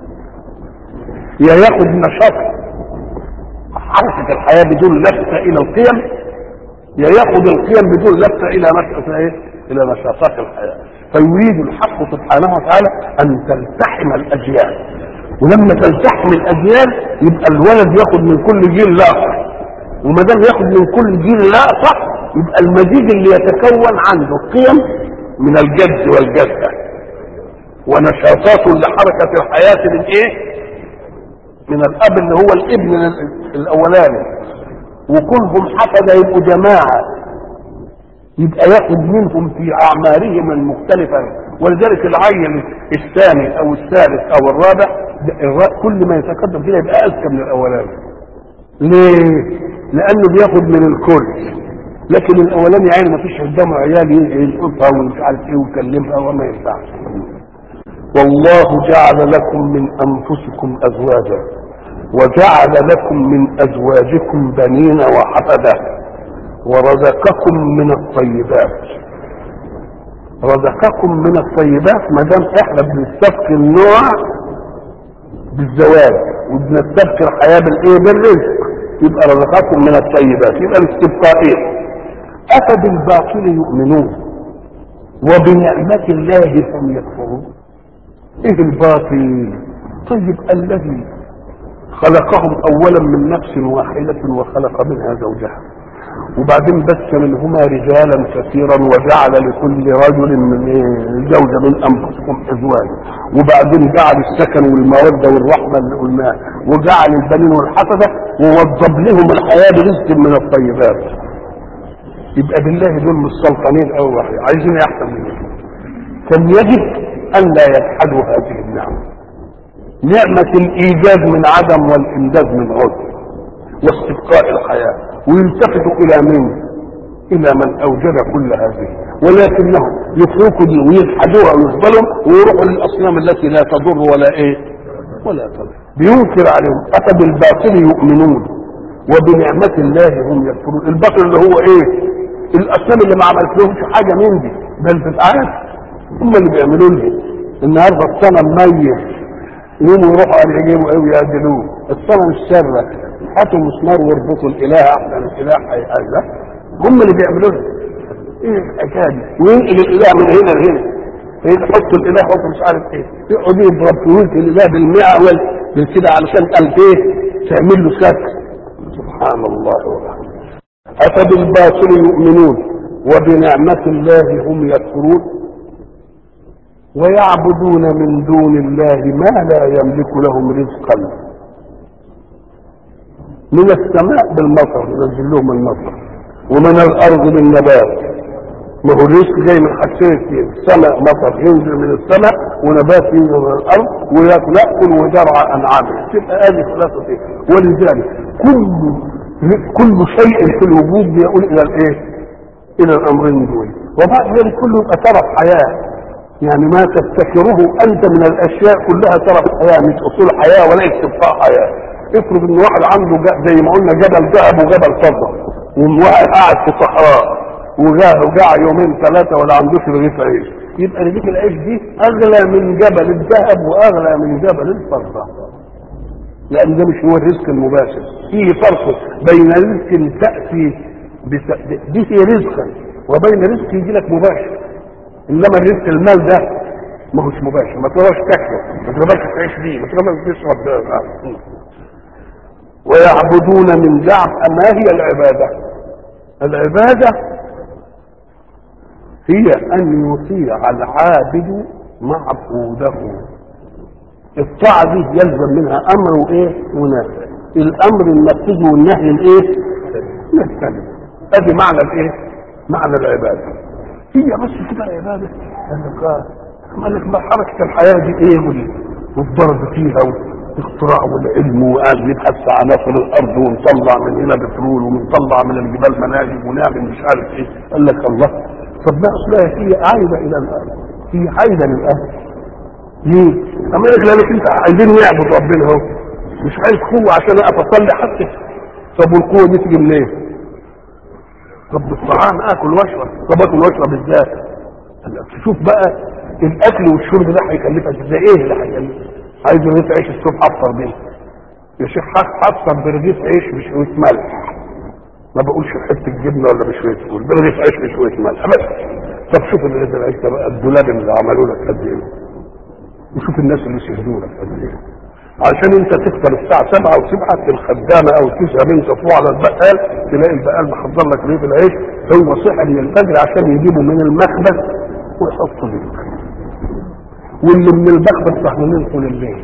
يا ياخد نشاط حركة الحياة بدون لفتة إلى القيم يا ياخد القيم بدون لفتة إلى نشاط إيه؟ إلى نشاطات الحياة فيريد الحق سبحانه وتعالى أن تلتحم الأجيال ولما تلتحم الاجيال يبقى الولد ياخد من كل جيل لقطه وما دام ياخد من كل جيل لقطه يبقى المزيج اللي يتكون عنده قيم من الجد والجده ونشاطات لحركه الحياه من ايه؟ من الاب اللي هو الابن الاولاني وكلهم حفظ يبقوا جماعه يبقى ياخد منهم في اعمارهم المختلفه ولذلك العين الثاني او الثالث او الرابع كل ما يتقدم كده يبقى اذكى من الاولاني ليه؟ لانه بياخد من الكل لكن الاولاني يعني ما فيش قدامه عيال يلقطها ومش عارف ايه ويكلمها وما ينفعش والله جعل لكم من انفسكم ازواجا وجعل لكم من ازواجكم بنين وحفده ورزقكم من الطيبات رزقكم من الطيبات ما دام احنا بنستبقي النوع بالزواج وبنستبقي الحياه بالايه بالرزق يبقى رزقكم من الطيبات يبقى الاستبقاء افبالباطل يؤمنون وبنعمه الله هم يكفرون ايه الباطل طيب الذي خلقهم اولا من نفس واحده وخلق منها زوجها وبعدين بث منهما رجالا كثيرا وجعل لكل رجل من زوجه من انفسكم ازواجا وبعدين جعل السكن والموده والرحمه اللي قلناها وجعل البنين والحفظه ووضب لهم الحياه برزق من الطيبات يبقى بالله دول مش سلطانين قوي عايزين احسن من كده كان يجب ان لا يجحدوا هذه النعمه نعمه الايجاد من عدم والامداد من عدم واستبقاء الحياه ويلتفتوا الى من الى من اوجد كل هذه ولكنهم يتركوا دي ويجحدوها ويقبلوا ويروحوا للاصنام التي لا تضر ولا ايه ولا تضر بينكر عليهم اتى بالباطل يؤمنون وبنعمة الله هم يكفرون الباطل اللي هو ايه الاصنام اللي ما عملت لهمش حاجة من دي بل بالعكس هم اللي بيعملوا لهم النهارده الصنم ميت يقوموا يروحوا عليه يجيبوا قوي يعدلوه الصنم الشرة هاتوا مسمار واربطوا الاله احسن الاله هيأذى هم اللي بيعملوا له ايه الحكايه دي وينقل الاله من هنا لهنا يحطوا الاله وانت مش عارف ايه يقعدوا يضربوا وينقل الاله بالمئة بالكده علشان قال ايه تعمل له سكر سبحان الله وبحمده افبالباطل يؤمنون وبنعمة الله هم يكفرون ويعبدون من دون الله ما لا يملك لهم رزقا من السماء بالمطر ينزل لهم المطر ومن الارض بالنبات ما هو الرزق جاي من حاجتين كتير السماء مطر ينزل من السماء ونبات ينزل من الارض وياكل ياكل ويزرع انعامه تبقى هذه خلاصه ايه ولذلك كل كل شيء في الوجود بيقول الى الايه؟ الى الامرين دول وبعد ذلك كله يبقى طرف حياه يعني ما تفتكره انت من الاشياء كلها طرف حياه مش اصول حياه ولا استبقاء حياه افرض ان واحد عنده زي ما قلنا جبل ذهب وجبل فضه وواحد قاعد في صحراء وجاع وجاع يومين ثلاثه ولا عندوش رغيف عيش يبقى رغيف العيش دي اغلى من جبل الذهب واغلى من جبل الفضه لان ده مش هو الرزق المباشر فيه فرق بين رزق تاتي بس... به رزقا وبين رزق يجي لك مباشر انما الرزق المال ده ما هوش مباشر ما تقدرش تاكله ما تقدرش تعيش بيه ما تقدرش تشرب ويعبدون من زعم ما هي العباده العباده هي ان يطيع العابد معبوده الطاعة دي يلزم منها أمر وإيه ونهي الأمر النفذ والنهي الإيه نستلم أدي معنى الإيه معنى العبادة هي بس كده العبادة قال لك آه قال لك ما حركة الحياة دي إيه والضرب فيها والاختراع والعلم وقال نبحث في عناصر الأرض ونطلع من هنا بترول ونطلع من الجبال مناجم ونعمل مش عارف إيه قال لك الله طب ما أصلها هي عايدة إلى الأرض هي عايدة للأرض ليه؟ اما يقول لك انت عايزين نعبد ربنا اهو مش عايز قوه عشان اقف اصلي حتى طب والقوه دي تيجي منين؟ طب بالطعام اكل واشرب طب اكل واشرب ازاي؟ شوف بقى الاكل والشرب ده هيكلفك ازاي؟ ايه اللي هيكلفك؟ عايز رغيف عيش الصبح افطر بيه يا شيخ افطر برغيف عيش بشويه ملح ما بقولش حته جبنه ولا بشويه فول برغيف عيش بشويه ملح بس طب شوف الرغيف العيش ده بقى الدولاب اللي عملوا لك قد ايه وشوف الناس اللي شهدوا لك قد ايه عشان انت تفطر الساعة سبعة وتبعت الخدامة او تذهب انت تروح على البقال تلاقي البقال محضر لك رغيف العيش هو صحي من الفجر عشان يجيبه من المخبز ويحطه لك واللي من المخبز فاهمين طول الليل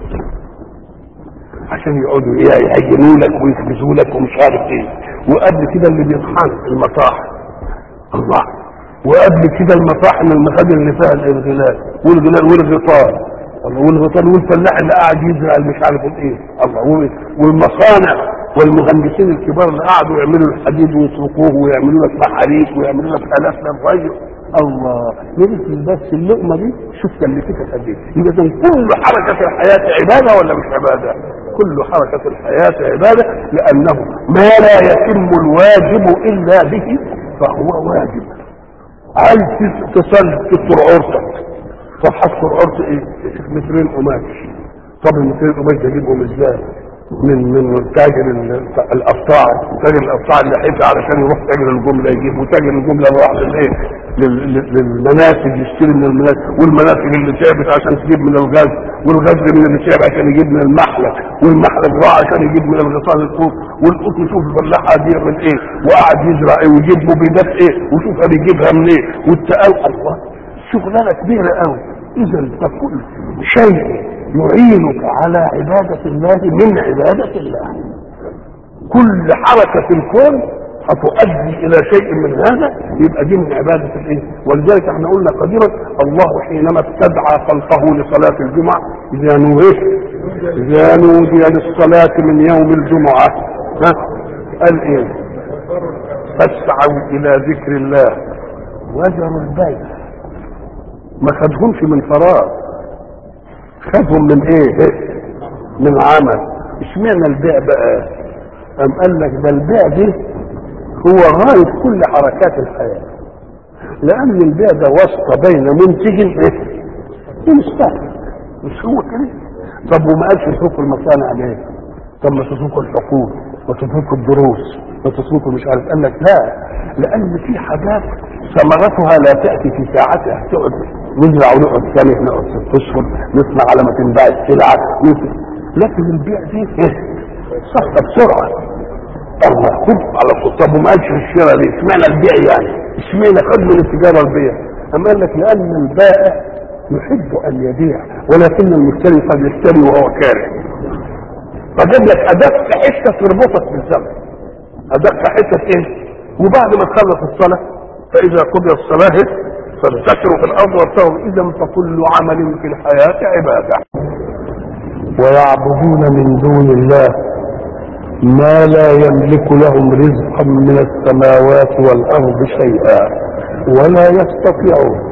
عشان يقعدوا يهينوا لك ويخبزوا لك ومش عارف ايه وقبل كده اللي بيطحن المطاحن الله وقبل كده المطاحن المخابر اللي فيها الانغلال والغلال والغطاء الله والغطاء والفلاح اللي قاعد يزرع اللي مش عارف ايه الله والمصانع والمهندسين الكبار اللي قعدوا يعملوا الحديد ويطرقوه ويعملوا لك محاريك ويعملوا لك الاف للري الله نزل بس اللقمه دي شوف كلفتك قد ايه اذا كل حركه الحياه عباده ولا مش عباده؟ كل حركه الحياه عباده لانه ما لا يتم الواجب الا به فهو واجب عايز تصلي تستر عورتك طب هستر عورتي ايه؟ مترين قماش طب المترين قماش ده اجيبهم ازاي؟ من من تاجر القطاع تاجر القطاع اللي حيفي علشان يروح تاجر الجمله يجيب وتاجر الجمله راح للايه؟ للمناسج يشتري من المناسج والمناسج اللي تعبت عشان تجيب من الغاز والغاز من اللي تعب عشان يجيب من المحلق والمحلق راح عشان يجيب من الغطاء القوط والقوط يشوف الفلاحه دي يعمل ايه وقعد يزرع ايه ويجيب مبيدات ايه وشوفها بيجيبها منين إيه والتقال الله شغلانه كبيره قوي اذا فكل شيء يعينك على عبادة الله من عبادة الله كل حركة في الكون هتؤدي إلى شيء من هذا يبقى دي من عبادة الإيه؟ ولذلك احنا قلنا قديما الله حينما استدعى خلقه لصلاة الجمعة إذا نودي إذا نودي للصلاة من يوم الجمعة ها قال إيه؟ فاسعوا إلى ذكر الله وذروا البيع ما خدهمش من فراغ خدهم من ايه من عمل اشمعنى البيع بقى ام قال لك ده البيع دي هو غاية كل حركات الحياة لان البيع ده واسطة بين منتج ايه ومستهلك مش هو كده طب وما قالش اتركوا المصانع ليه طب ما تتركوا الحقوق وتتركوا الدروس وتتركوا مش عارف قال لك لا لان في حاجات ثمرتها لا تاتي في ساعتها تقعد نزرع ونقعد سنه نقعد ست اشهر نصنع على ما تنباع السلعه لكن البيع دي ايه صح بسرعه الله خد على طول طب وما قالش في الشراء دي اشمعنى البيع يعني اشمعنى خد من التجاره البيع اما قال لك لان البائع يحب ان يبيع ولكن المشتري قد يشتري وهو كاره فجاب لك ادق حته تربطك بالزمن ادق حته ايه وبعد ما تخلص الصلاه فاذا قضي الصلاه فانتشروا في الارض وابتغوا اذا فكل عمل في الحياه عباده ويعبدون من دون الله ما لا يملك لهم رزقا من السماوات والارض شيئا ولا يستطيعون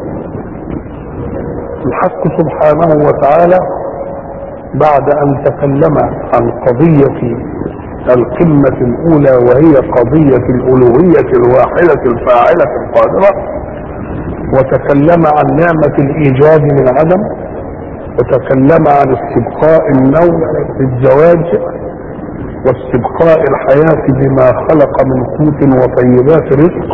الحق سبحانه وتعالى بعد ان تكلم عن قضيه القمه الاولى وهي قضيه الالوهيه الواحده الفاعله القادره وتكلم عن نعمة الإيجاد من عدم وتكلم عن استبقاء النوع بالزواج واستبقاء الحياة بما خلق من قوت وطيبات رزق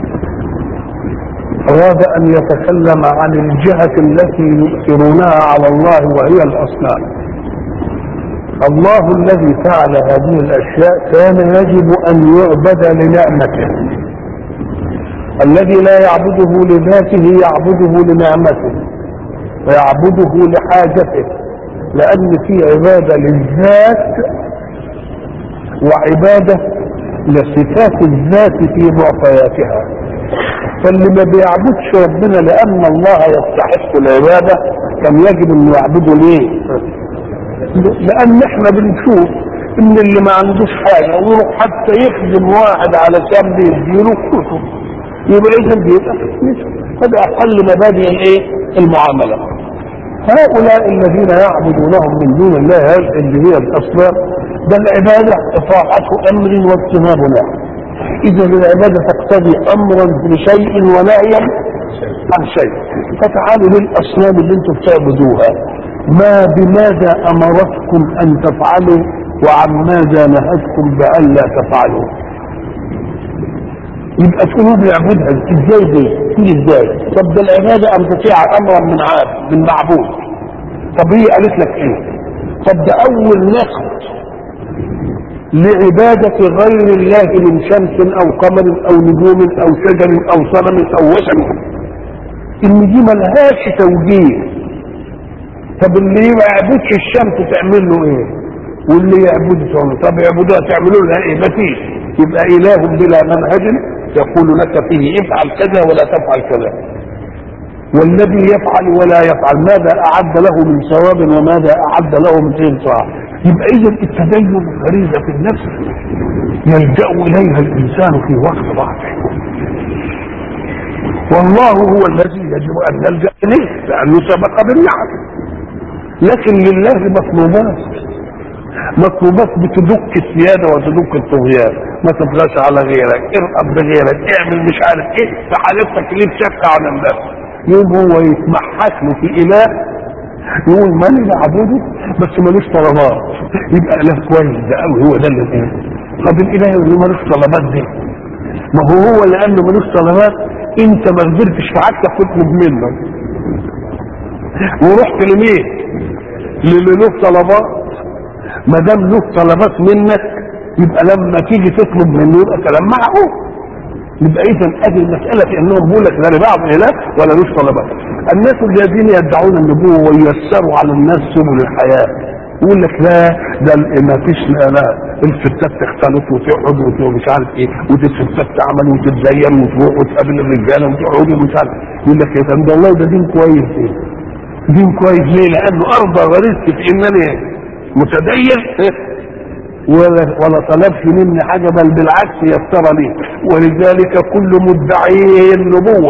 أراد أن يتكلم عن الجهة التي يؤثرونها على الله وهي الأصنام الله الذي فعل هذه الأشياء كان يجب أن يعبد لنعمته الذي لا يعبده لذاته يعبده لنعمته ويعبده لحاجته لأن في عبادة للذات وعبادة لصفات الذات في معطياتها فاللي ما بيعبدش ربنا لأن الله يستحق العبادة كان يجب أن يعبده ليه؟ لأن احنا بنشوف إن اللي ما عندوش حاجة ويروح حتى يخدم واحد علشان بيديله كتب يبقى اذا بيبقى هذا اقل مبادئ الايه المعامله هؤلاء الذين يعبدونهم من دون الله اللي هي الاصنام ده العباده اطاعه امر واجتناب نهي اذا العباده تقتضي امرا بشيء ونهيا عن شيء فتعالوا للاصنام اللي انتم بتعبدوها ما بماذا امرتكم ان تفعلوا وعن ماذا نهتكم بألا تفعلوا يبقى تقولوا بيعبدها ازاي دي تيجي ازاي طب ده العباده ان تطيع امرا من عاب من معبود طب هي قالت لك ايه طب ده اول نقد لعبادة غير الله من شمس او قمر او نجوم او شجر او صنم او وثن ان دي ملهاش توجيه طب اللي ما يعبدش الشمس تعمل له ايه واللي يعبد صنم طب يعبدوها تعملوا لها ايه مفيش يبقى اله بلا منهج يقول لك فيه افعل كذا ولا تفعل كذا والذي يفعل ولا يفعل ماذا اعد له من ثواب وماذا اعد له من انصاف يبقى اذا التدين غريزه في النفس يلجا اليها الانسان في وقت ضعفه والله هو الذي يجب ان نلجا اليه لانه سبق بالنعم لكن لله مطلوبات مطلوبات بتدك السيادة وتدك الطغيان ما تبغاش على غيرك ارقب بغيرك اعمل مش عارف ايه في حالتك ليه شك على الناس يوم هو يتمحك له في اله يقول ماني بعبده بس ملوش طلبات يبقى اله كويس ده قوي هو ده اللي ايه طب الاله اللي ملوش طلبات دي ما هو هو لانه ملوش طلبات انت ما قدرتش في عادتك تطلب منه ورحت لمين للي له طلبات ما دام له طلبات منك يبقى لما تيجي تطلب منه يبقى كلام معقول يبقى اذا ادي المساله في انهم بيقول لك لا لبعض اله ولا لوش طلبات الناس الذين يدعون النبوه وييسروا على الناس سبل الحياه يقول لك لا ده ما فيش لا, لا الستات تختلط وتقعد ومش عارف ايه والستات تعمل وتتزين وتروح وتقابل الرجاله وتقعد ومش عارف يقول لك ايه ده والله ده دين كويس ايه دين كويس ليه؟ لانه ارضى غريزتي في انني متدين ولا ولا طلبش مني حاجه بل بالعكس يسر لي ولذلك كل مدعي النبوه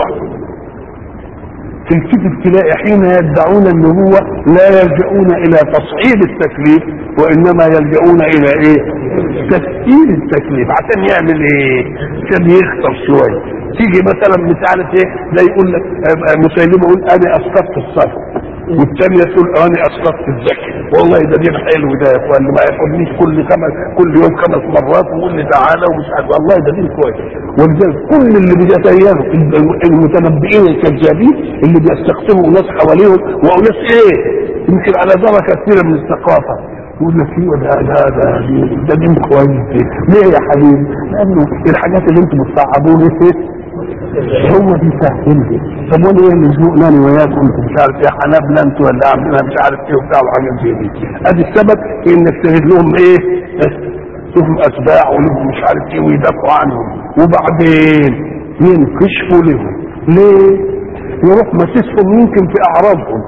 تلتفت تلاقي حين يدعون النبوة لا يلجؤون إلى تصعيد التكليف وإنما يلجؤون إلى إيه؟ تسهيل التكليف عشان يعمل إيه؟ عشان يخطر شوية تيجي مثلا مش عارف إيه ده يقول لك مسيلمة يقول أنا أسقطت الصلاة والثانية تقول أنا أسقطت الزكاة والله ده دين حلو ده يا اخوان ما ياخدنيش كل خمس كل يوم خمس مرات ويقول لي تعالى ومش عارف والله ده دين كويس ولذلك كل اللي بيتياروا المتنبئين الكذابين اللي بيستقطبوا ناس حواليهم وناس ايه يمكن على درجه كثيره من الثقافه يقول لك ايوه ده ده ده ده دين كويس ليه يا حبيبي؟ لانه الحاجات اللي انتم بتصعبوني فيه هو بيسهل لي طب وانا ايه اللي زنقناني وياكم انتوا مش عارف ايه حنابلة انتوا ولا عاملين مش عارف ايه وبتاع وحاجات زي دي ادي السبب في انك تجد لهم ايه لهم اتباع ولهم مش عارف ايه ويدافعوا عنهم وبعدين ينكشفوا لهم ليه؟ يروح مسيسهم يمكن في اعراضهم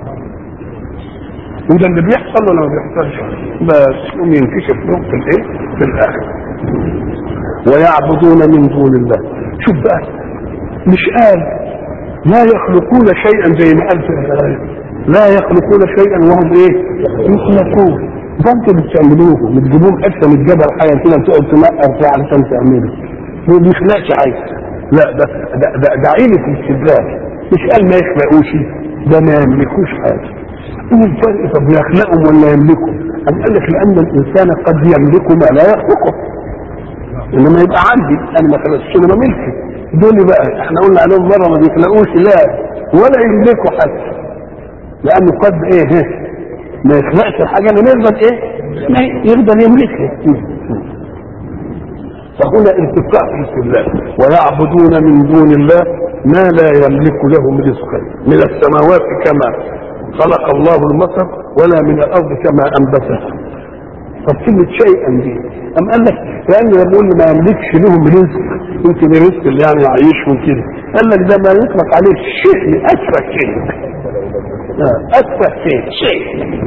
وده اللي بيحصل ولا ما بيحصلش بس يوم ينكشف لهم في الايه؟ في الاخر ويعبدون من دون الله شوف بقى مش قال لا يخلقون شيئا زي ما قال في الآية لا يخلقون شيئا وهم ايه يخلقون ده انتوا بتعملوه بتجيبوهم حته من الجبل حاجه كده تقعد تنقر فيها علشان تعمله ما بيخلقش حاجه لا ده ده ده, ده عينة الاستدلال مش قال ما يخلقوش ده ما يملكوش حاجه ايه الفرق طب يخلقهم ولا يملكهم؟ أم قال لك لان الانسان قد يملك ما لا يخلقه انما يبقى عندي انا ما خلقتش انما ملكي دول بقى احنا قلنا عليهم مره ما بيخلقوش لا ولا يملكوا حتى لانه قد ايه ما يخلقش الحاجه اللي يقدر ايه ما يقدر يملكها فهنا التقاء في الله ويعبدون من دون الله ما لا يملك لهم رزقا من السماوات كما خلق الله المطر ولا من الارض كما انبتها طب كلمة شيئا دي أم قال لك لأن يقول ما يملكش لهم رزق يمكن الرزق اللي يعني يعيشهم كده قال لك ده ما يطلق عليه شيء أسفه شيء أسفه شيء شيء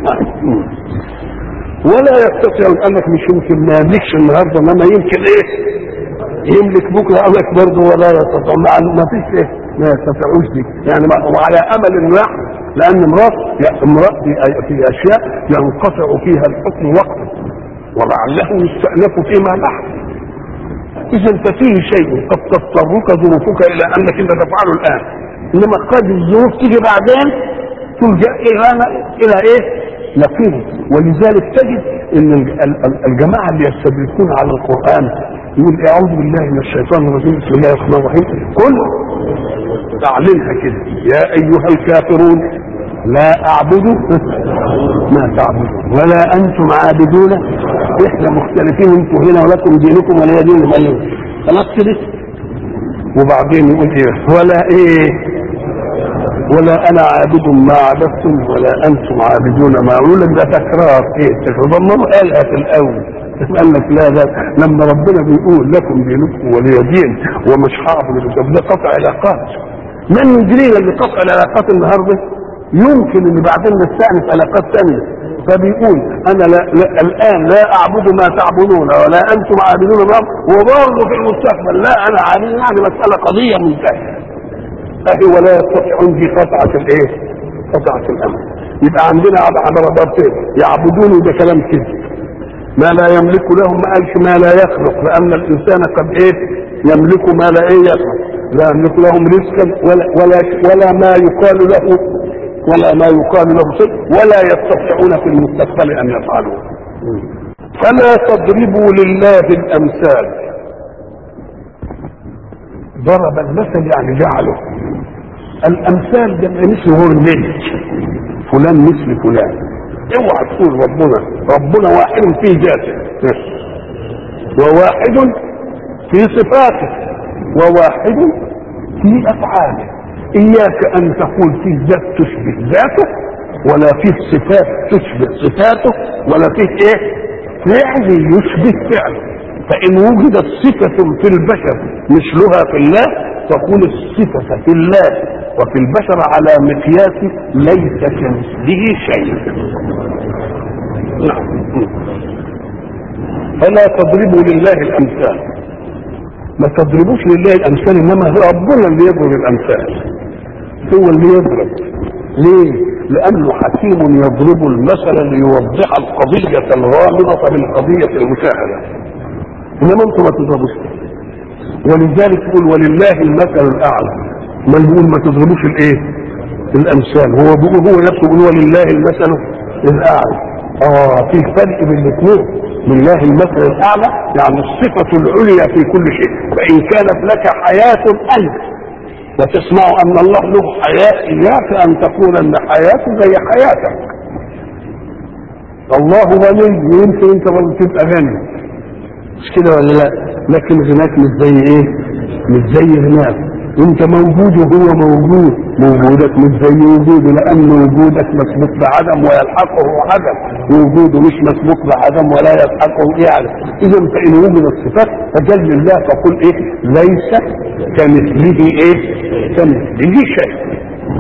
ولا يستطيع قال لك مش يمكن ما يملكش النهارده انما يمكن ايه يملك بكره قال لك برضه ولا يستطيع ما فيش ايه ما يستطيعوش دي يعني وعلى امل انه يحصل لان امراه امراه في اشياء ينقطع فيها الحكم وقتا ولعله يستأنف فيما بعد اذا ففيه شيء قد تضطرك ظروفك الى انك انت تفعله الان انما قد الظروف تيجي بعدين تلجا الى الى ايه؟ نقيض ولذلك تجد ان الجماعه اللي يستدركون على القران يقول اعوذ بالله من الشيطان الرجيم بسم الله الرحمن الرحيم قل تعلنها كده يا ايها الكافرون لا اعبد ما تعبدون ولا انتم عابدون احنا مختلفين انتم هنا ولكم دينكم ولا دين ولي خلاص كده وبعدين يقول ايه ولا ايه ولا انا عابد ما عبدتم ولا انتم عابدون ما اقول لك ده تكرار ايه تكرار ما قالها في الاول قال لك لا لا لما ربنا بيقول لكم دينكم ولي دين ومش هعبد الكتاب ده قطع علاقات من يدرينا اللي قطع العلاقات النهارده يمكن ان بعدين نستأنف علاقات ثانيه فبيقول انا لا, لا الان لا اعبد ما تعبدون ولا انتم عابدون ما وبرضه في المستقبل لا انا عابد يعني مساله قضيه منتهيه اهي ولا يستطيعون في قطعه الايه؟ قطعه الامر يبقى عندنا على ضربتين يعبدون ده كلام كذب ما لا يملك لهم ما قالش ما لا يخلق لان الانسان قد ايه يملك ما لا ايه يخلق لا يملك لهم رزقا ولا ولا ولا ما يقال له ولا ما يقال له شيء ولا يستطيعون في المستقبل ان يفعلوا فلا تضربوا لله الامثال ضرب المثل يعني جعله الامثال جمع مثل هو المثل فلان مثل فلان اوعى تقول ربنا ربنا واحد في ذاته وواحد في صفاته وواحد في افعاله اياك ان تقول فيه ذات تشبه ذاته ولا فيه صفات تشبه صفاته ولا فيه ايه فعل يشبه فعله فان وجدت صفه في البشر مثلها في الله تكون الصفه في الله وفي البشر على مقياس ليس كمثله شيء نعم فلا تضربوا لله الامثال ما تضربوش لله الامثال انما ربنا اللي يضرب الامثال هو اللي يضرب ليه لانه حكيم يضرب المثل ليوضح القضيه الغامضه بالقضيه المشاهده انما انتم ما تضربوش ولذلك يقول ولله المثل الاعلى ما يقول ما تضربوش الايه الامثال هو بيقول هو نفسه بيقول ولله المثل الاعلى اه في فرق بين الاثنين لله المثل الاعلى يعني الصفه العليا في كل شيء فان كانت لك حياه انت وتسمع ان الله له حياه اياك ان تقول ان حياته زي حياتك الله غني ويمكن انت برضه تبقى غني مش كده ولا لا لكن غناك مش زي ايه مش زي غناك انت موجود وهو موجود وجودك مش زي وجوده لان وجودك مسبوق بعدم ويلحقه عدم وجوده مش مسبوق بعدم ولا يلحقه يعلم اذا فان وجد الصفات فجل الله فقل ايه ليس كمثله ايه كمثله شيء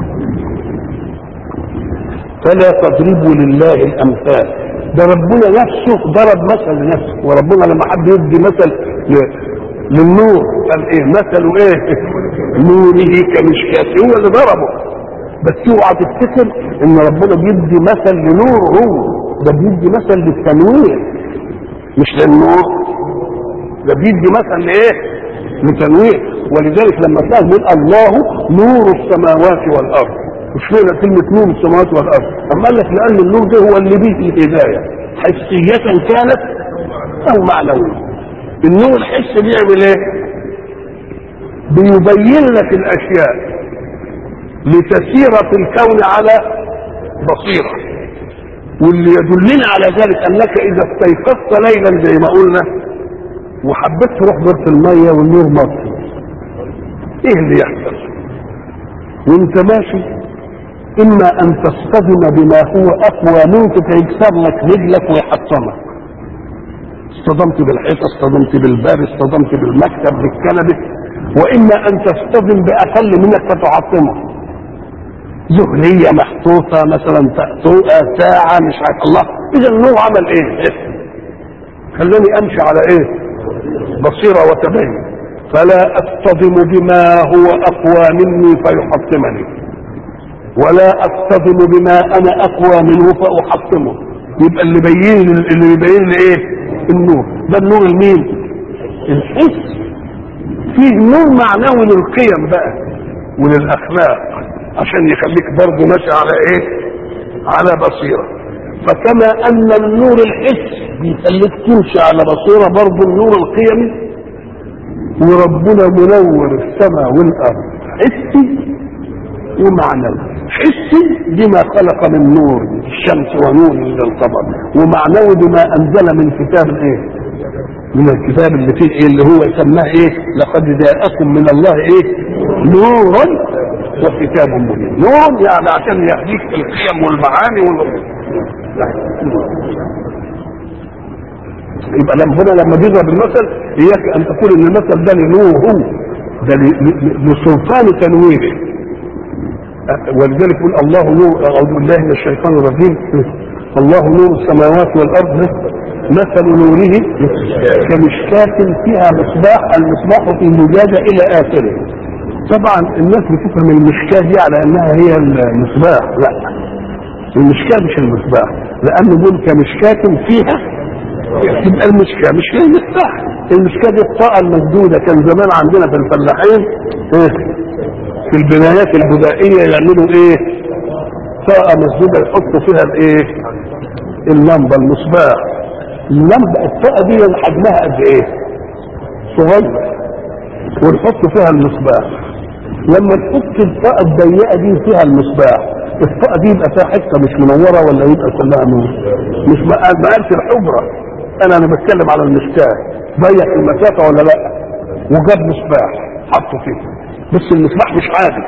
فلا تضربوا لله الامثال ده ربنا نفسه ضرب مثل لنفسه وربنا لما حب يدي مثل للنور قال ايه مثله ايه نوره كمشكاة هو اللي ضربه بس اوعى تفتكر ان ربنا بيدي مثل لنور هو ده بيدي مثل للتنوير مش للنور ده بيدي مثل لايه لتنوير ولذلك لما تلاقي بيقول الله نور السماوات والارض مش معنى كلمة نور السماوات والارض اما قال لك لان النور ده هو اللي بيه الهداية حسية كانت او معنوية النور الحس بيعمل ايه بيبين لك الاشياء لتسير في الكون على بصيرة واللي يدلنا على ذلك انك اذا استيقظت ليلا زي ما قلنا وحبيت تروح دورة المية والنور مطفي ايه اللي يحصل وانت ماشي اما ان تصطدم بما هو اقوى منك فيكسر لك رجلك ويحطمك اصطدمت بالحيطه اصطدمت بالباب اصطدمت بالمكتب بالكنبه واما ان تصطدم باقل منك فتعطمه ذهنيه محطوطه مثلا ساعه مش عارف الله اذا النور عمل ايه؟ خلاني امشي على ايه؟ بصيره وتبين فلا اصطدم بما هو اقوى مني فيحطمني ولا اصطدم بما انا اقوى منه فاحطمه يبقى اللي بين اللي يبين لي ايه؟ النور ده النور المين الحس فيه نور معنوي للقيم بقى وللاخلاق عشان يخليك برضه ماشي على ايه على بصيره فكما ان النور الحس بيخليك تمشي على بصيره برضه النور القيمي وربنا منور السماء والارض حسي ومعنوي حسي بما خلق من نور الشمس ونور من القمر ومعنوي بما انزل من كتاب ايه من الكتاب اللي فيه ايه اللي هو يسماه ايه لقد جاءكم من الله ايه نور وكتاب مبين نور يعني عشان يهديك في القيم والمعاني وال... يبقى لما هنا لما بيضرب المثل اياك ان تقول ان المثل ده لنوره ده لسلطان تنويره ولذلك يقول الله نور اعوذ بالله من الشيطان الرجيم الله نور السماوات والارض مثل نوره كمشكاة فيها مصباح المصباح في زجاجة الى اخره طبعا الناس بتفهم المشكاة دي على انها هي المصباح لا المشكاة مش المصباح لانه دول كمشكاة فيها تبقى المشكاة مش هي المصباح المشكاة دي الطاقة المسدودة كان زمان عندنا في الفلاحين إيه؟ في البنايات البدائية يعملوا ايه طاقة مسدودة يحطوا فيها الايه اللمبة المصباح اللمبة الطاقة دي حجمها قد ايه صغير ونحط فيها المصباح لما تحط الطاقة الضيقة دي فيها المصباح الطاقة دي يبقى فيها حتة مش منورة ولا يبقى كلها نور مش ما قالش الحجرة انا انا بتكلم على المشكاة ضيق المسافة ولا لا وجاب مصباح حطه فيه بس المصباح مش عادي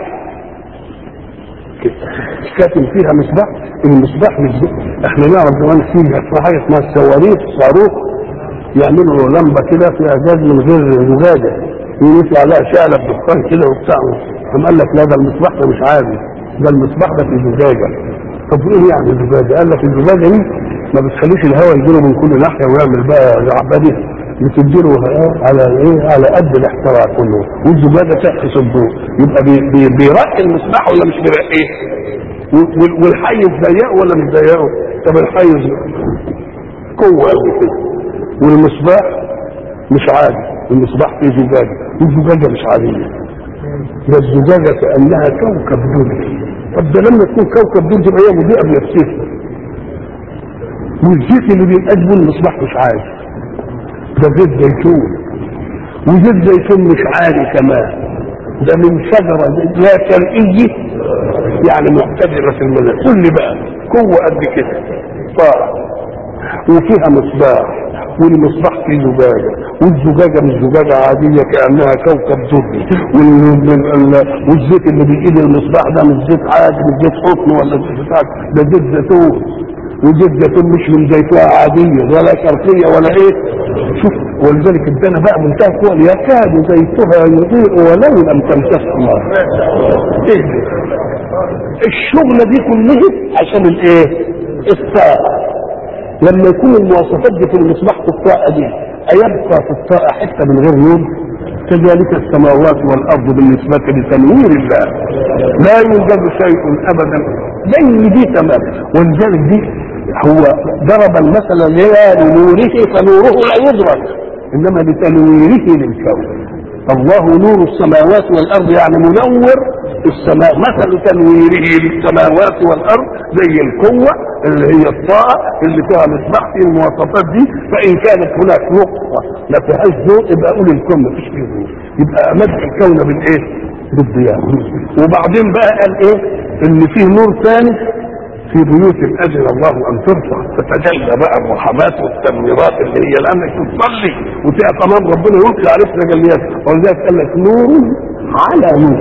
كاتم فيها مصباح المصباح مش دي. احنا نعرف زمان في حاجه اسمها الصواريخ صاروخ يعملوا لمبه كده فيها جاز من غير زجاجه ويطلع عليها شعله بدخان كده وبتاع قام قال لك لا ده المصباح ده مش عادي ده المصباح ده في زجاجه طب ايه يعني الزجاجه؟ قال لك الزجاجه دي ما بتخليش الهواء يجيله من كل ناحيه ويعمل بقى زعبدي بتديله على ايه على قد الاحتراق كله والزجاجه تعكس الضوء يبقى بي بي بيرقي المصباح ولا مش بيرقيه والحيز ضيقه ولا مش ضيقه طب الحيز قوه قوي كده والمصباح مش عادي المصباح فيه زجاجه والزجاجه مش عاديه ده الزجاجه كانها كوكب دودي طب ده لما تكون كوكب دودي تبقى هي مضيئه بنفسها والزيت اللي بينقدمه المصباح مش عادي ده زيت زيتون وزيت زيتون مش عالي كمان ده من شجرة لا شرقية يعني معتدلة في المنى كل بقى قوة قد كده طاعة وفيها مصباح والمصباح فيه زجاجة والزجاجة مش زجاجة عادية كأنها كوكب دري والزيت اللي بإيد المصباح ده مش زيت عادي مش زيت قطن ولا زيت بتاع ده زيت زيتون وزيت زيتون مش من زيتونة عادية ولا شرقية ولا ايه شوف ولذلك ادانا بقى منتهى القوة يكاد زيتها يضيء ولو لم تمسسه النار ايه الشغلة دي كلها عشان الايه الطاقة لما يكون المواصفات دي في المصباح في الطاقة دي أيبقى في الطاقة حتة من غير نور كذلك السماوات والأرض بالنسبة لتنوير الله لا يوجد شيء أبدا زي دي تمام ولذلك دي هو ضرب المثل لنوره فنوره لا يدرك إنما لتنويره للكون الله نور السماوات والأرض يعني منور السماء مثل تنويره للسماوات والأرض زي القوة اللي هي الطاقة اللي فيها مصباح في المواصفات دي فإن كانت هناك نقطة ما فيهاش ضوء يبقى أقول الكون ما فيش فيه ضوء يبقى مدح الكون بالإيه؟ بالضياء وبعدين بقى قال إيه؟ إن فيه نور ثاني في بيوت اجل الله ان ترفع تتجلى بقى الرحمات والتنويرات اللي هي لانك تصلي وتبقى كمان ربنا يلقي عليك تجليات ولذلك قال لك نور على نور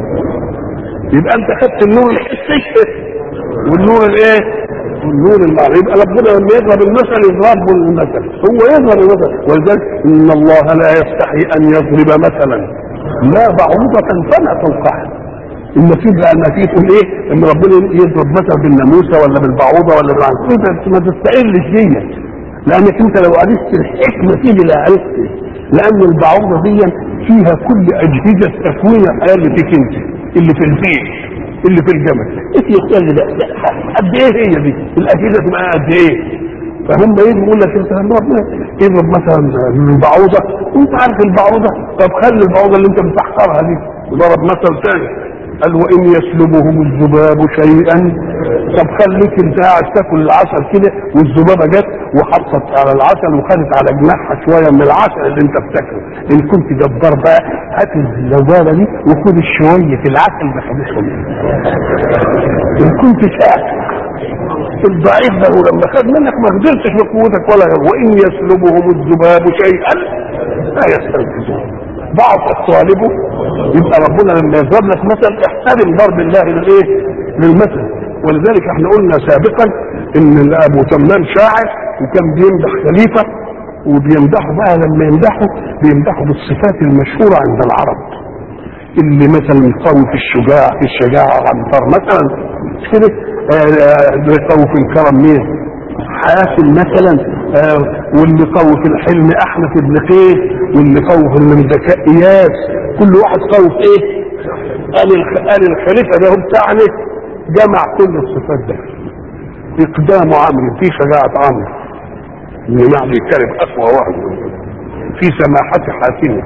يبقى انت خدت النور الحسي والنور الايه؟ والنور المعنى يبقى ربنا لما يضرب المثل يضرب المثل هو يضرب المثل ولذلك ان الله لا يستحي ان يضرب مثلا لا بعوضة فلا فوقها اما في بقى ما في تقول ايه ان ربنا يضرب مثلا بالناموسه ولا بالبعوضه ولا بالعنكبوت ما تستقلش دي لانك انت لو عرفت الحكمه دي لا عرفت لان البعوضه دي فيها كل اجهزه تكوين الحياه اللي فيك انت اللي في البيت اللي في الجمل ايه يختار لي ده قد ايه هي دي الاجهزه تبقى قد ايه فهم يجي يقول لك انت ربنا يضرب مثلا البعوضه وانت عارف البعوضه طب خلي البعوضه اللي انت بتحقرها دي ضرب مثل ثاني قال وان يسلبهم الذباب شيئا طب خليك انت قاعد تاكل العسل كده والذبابه جت وحطت على العسل وخدت على جناحها شويه من العسل اللي انت بتاكله ان كنت جبار بقى هات الذبابه دي وخد شويه العسل بخمسهم ان كنت شاطر الضعيف ده هو لما خد منك ما قدرتش بقوتك ولا وان يسلبهم الذباب شيئا لا يستنقذون ضعف الطالب يبقى ربنا لما يضرب لك مثل احترم ضرب الله للايه؟ للمثل ولذلك احنا قلنا سابقا ان ابو تمام شاعر وكان بيمدح خليفه وبيمدحه بقى لما يمدحه بيمدحه بالصفات المشهوره عند العرب اللي مثلا قوي في الشجاع في الشجاعه عنتر مثلا مش كده اللي قوي في الكرم مين؟ حاسم مثلا آه واللي قوي في الحلم احنف بن قيس واللي قوي في الذكاء اياس كل واحد قوي في ايه؟ قال قال الخليفه ده هو بتاعنا جمع كل الصفات ده اقدام عمرو في شجاعه عمرو ان يعني كلب اقوى واحد في سماحه حاتمه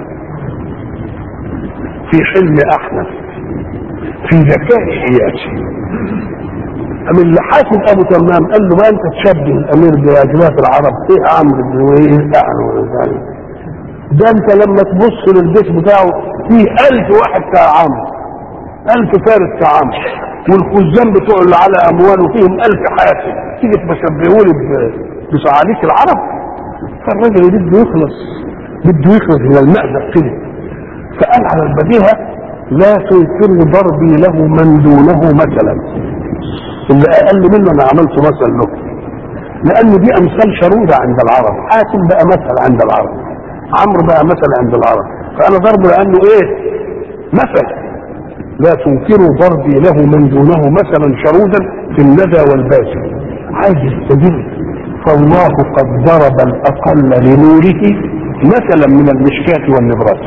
في حلم احنف في ذكاء اياسي من اللي حاسب ابو تمام قال له ما انت تشبه الامير باجلاف العرب ايه عمرو بن وايه يعني ده انت لما تبص للبيت بتاعه فيه ألف واحد بتاع عمرو ألف فارس بتاع عمرو والخزان بتوع اللي على امواله فيهم ألف حاسب تيجي تشبهولي بصعاليك العرب فالراجل بده يخلص بده يخلص من المأزق كده فقال على البديهة لا تنكر ضربي له من دونه مثلا اللي اقل منه انا عملت مثل له لان دي امثال شروده عند العرب حاتم بقى مثل عند العرب عمرو بقى مثل عند العرب فانا ضربه لانه ايه مثل لا تنكروا ضربي له من دونه مثلا شرودا في الندى والباسل عايز يستدل فالله قد ضرب الاقل لنوره مثلا من المشكاة والنبراس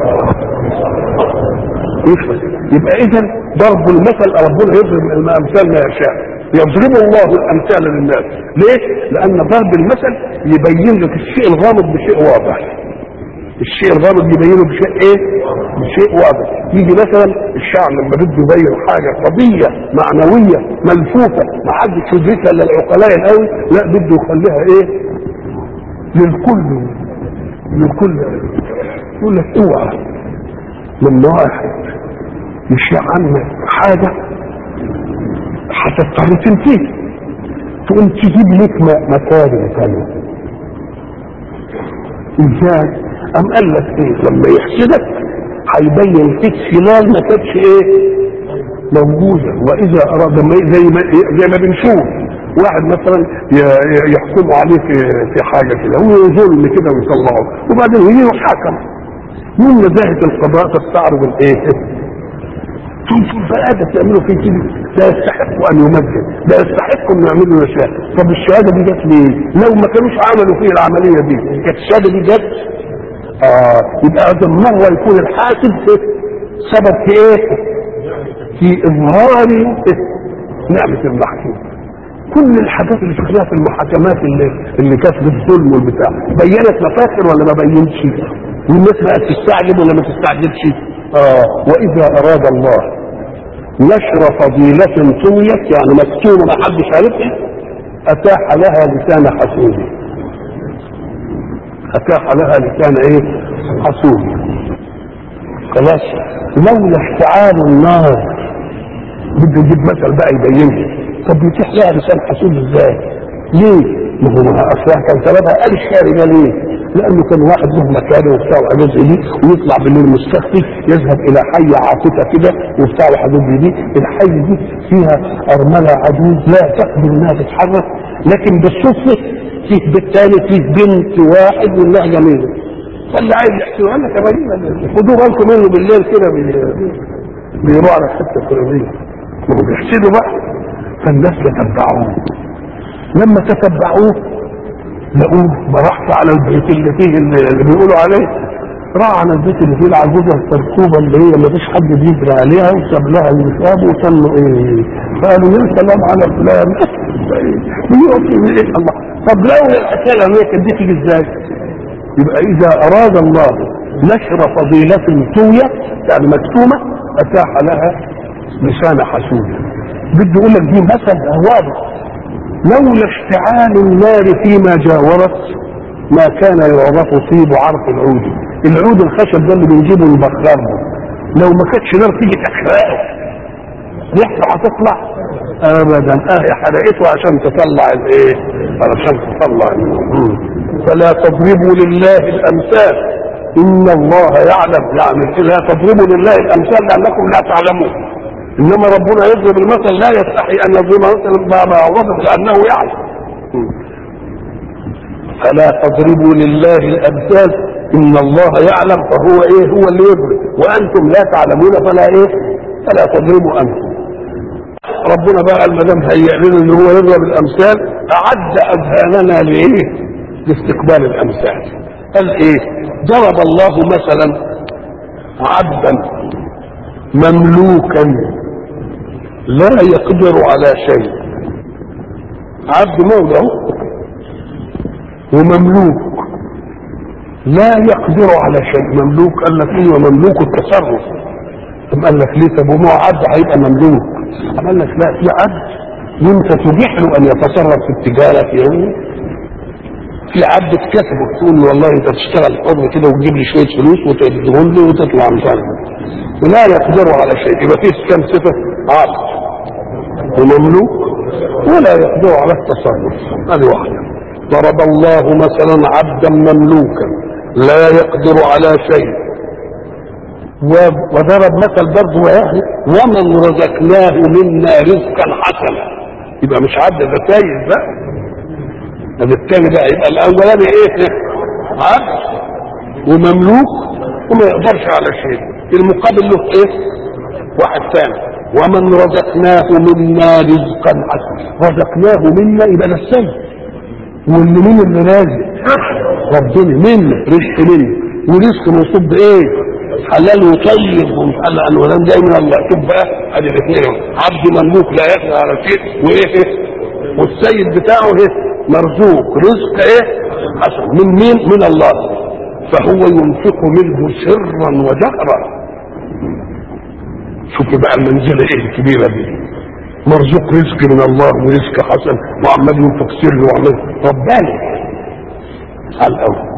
يبقى اذا ضرب المثل ربنا يضرب الامثال ما يشاء يضرب الله الامثال للناس ليه لان ضرب المثل يبين لك الشيء الغامض بشيء واضح الشيء الغامض يبينه بشيء ايه بشيء واضح يجي مثلا الشعر لما بده يبين حاجه قضيه معنويه ملفوفه ما حدش يدركها الا العقلاء القوي لا بده يخليها ايه للكل للكل يقول لك اوعى لما واحد يشيع عنك حاجة هتضطر تنتهي تقوم تجيب لك مكارم ثانية ازاي؟ أم قال لك ايه لما يحسدك هيبين فيك خلال ما كانتش ايه موجودة وإذا أراد ما زي ما زي ما بنشوف واحد مثلا يحكموا عليه في في حاجة كده هو ظلم كده ويطلعه وبعدين يجي حكم من نزاهة القضاء تستعرض الايه؟ تنشر بقى ده تعملوا فيه كده ده يستحق ان يمجد ده يستحق انه يعملوا اشياء طب الشهاده دي جت ليه؟ لو ما كانوش عملوا فيه العمليه دي كانت الشهاده دي جت اه يبقى ضمنها يكون الحاسب سبب في ايه؟ في اظهار نعمه المحكوم كل الحاجات اللي شفناها في المحاكمات اللي اللي كانت بالظلم والبتاع بينت مفاخر ولا ما بينتش؟ والناس بقت تستعجب ولا ما تستعجبش؟ اه واذا اراد الله نشر فضيلة طويت يعني مكتومة ما حدش عارفها اتاح لها لسان حسود اتاح لها لسان ايه حسود خلاص لولا اشتعال النار بده يجيب مثل بقى يبينها طب يتيح لها لسان حسود ازاي ليه ما هو اصلها كان سببها قال الشارع ده ليه لانه كان واحد له مكانه وبتاع وحاجات زي دي ويطلع بالليل مستخفي يذهب الى حي عاطفه كده وبتاع وحاجات زي دي الحي دي فيها ارمله عجوز لا تقدر انها تتحرك لكن بالصدفه فيه بيت تاني فيه بنت واحد والله جميله فاللي عايز يحكي قال لك يا راجل خدوا بالكم منه بالليل كده بيروح على الحته الفلانيه ما هو بيحسدوا بقى فالناس تتبعوه لما تتبعوه لقوه برحت على البيت اللي فيه اللي بيقولوا عليه راح على البيت اللي فيه العجوزه التركوبه اللي هي ما فيش حد بيجري عليها وساب لها الكتاب وكان له ايه قالوا يا سلام على فلان بيقول ايه الله طب لو الحكايه هي كانت دي تيجي ازاي؟ يبقى اذا اراد الله نشر فضيلة توية يعني مكتومة اتاح لها لسان حسود بدي اقول لك دي مثل واضح لولا اشتعال النار فيما جاورت ما كان يعرف طيب عرف العود العود الخشب ده اللي بنجيبه نبخره لو ما كانتش نار تيجي تحرقه ريحته هتطلع ابدا اه حرقته عشان تطلع الايه علشان تطلع ال- فلا تضربوا لله الامثال ان الله يعلم يعني لا تضربوا لله الامثال لانكم لا تعلمون انما ربنا يضرب المثل لا يستحي ان يضرب مثلا ما وصف لانه يعلم فلا تضربوا لله الامثال ان الله يعلم فهو ايه هو اللي يضرب وانتم لا تعلمون فلا ايه فلا تضربوا انتم ربنا بقى قال ما دام هيئ لنا ان هو يضرب الامثال اعد اذهاننا لايه لاستقبال الامثال قال ايه ضرب الله مثلا عبدا مملوكا لا يقدر على شيء عبد مولى ومملوك لا يقدر على شيء مملوك قال لك ايه ومملوك التصرف طب قال لك ليه طب وما عبد هيبقى مملوك قال لك لا في عبد وانت تبيح له ان يتصرف في التجاره في يومه في عبد تكسبه تقول له والله انت تشتغل حر كده وتجيب لي شويه فلوس وتديهم لي وتطلع مش عارف ولا يقدر على شيء يبقى فيه كم صفه عبد ومملوك ولا يقدر على التصرف هذه واحده ضرب الله مثلا عبدا مملوكا لا يقدر على شيء و- وضرب مثل برضه واحد ومن رزقناه منا رزقا حسنا يبقى مش عبد ده سيد بقى ده الثاني بقى يبقى الاولاني ايه عبد ومملوك وما يقدرش على شيء المقابل له ايه واحد ثاني ومن رزقناه منا رزقا حسنا رزقناه منا يبقى ده السيد واللي مين اللي رازق ربنا منا رزق منا ورزق منصوب بايه حلال وطيب ومحلل ولم جاي من الله شوف بقى ادي الاثنين عبد مملوك لا يقدر على شيء وايه والسيد بتاعه ايه مرزوق رزق ايه حسن من مين من الله فهو ينفق منه سرا وجهرا شوف بقى المنزله ايه الكبيره دي مرزوق رزق من الله ورزق حسن وعمال ينفق سر وعمال رباني على الاول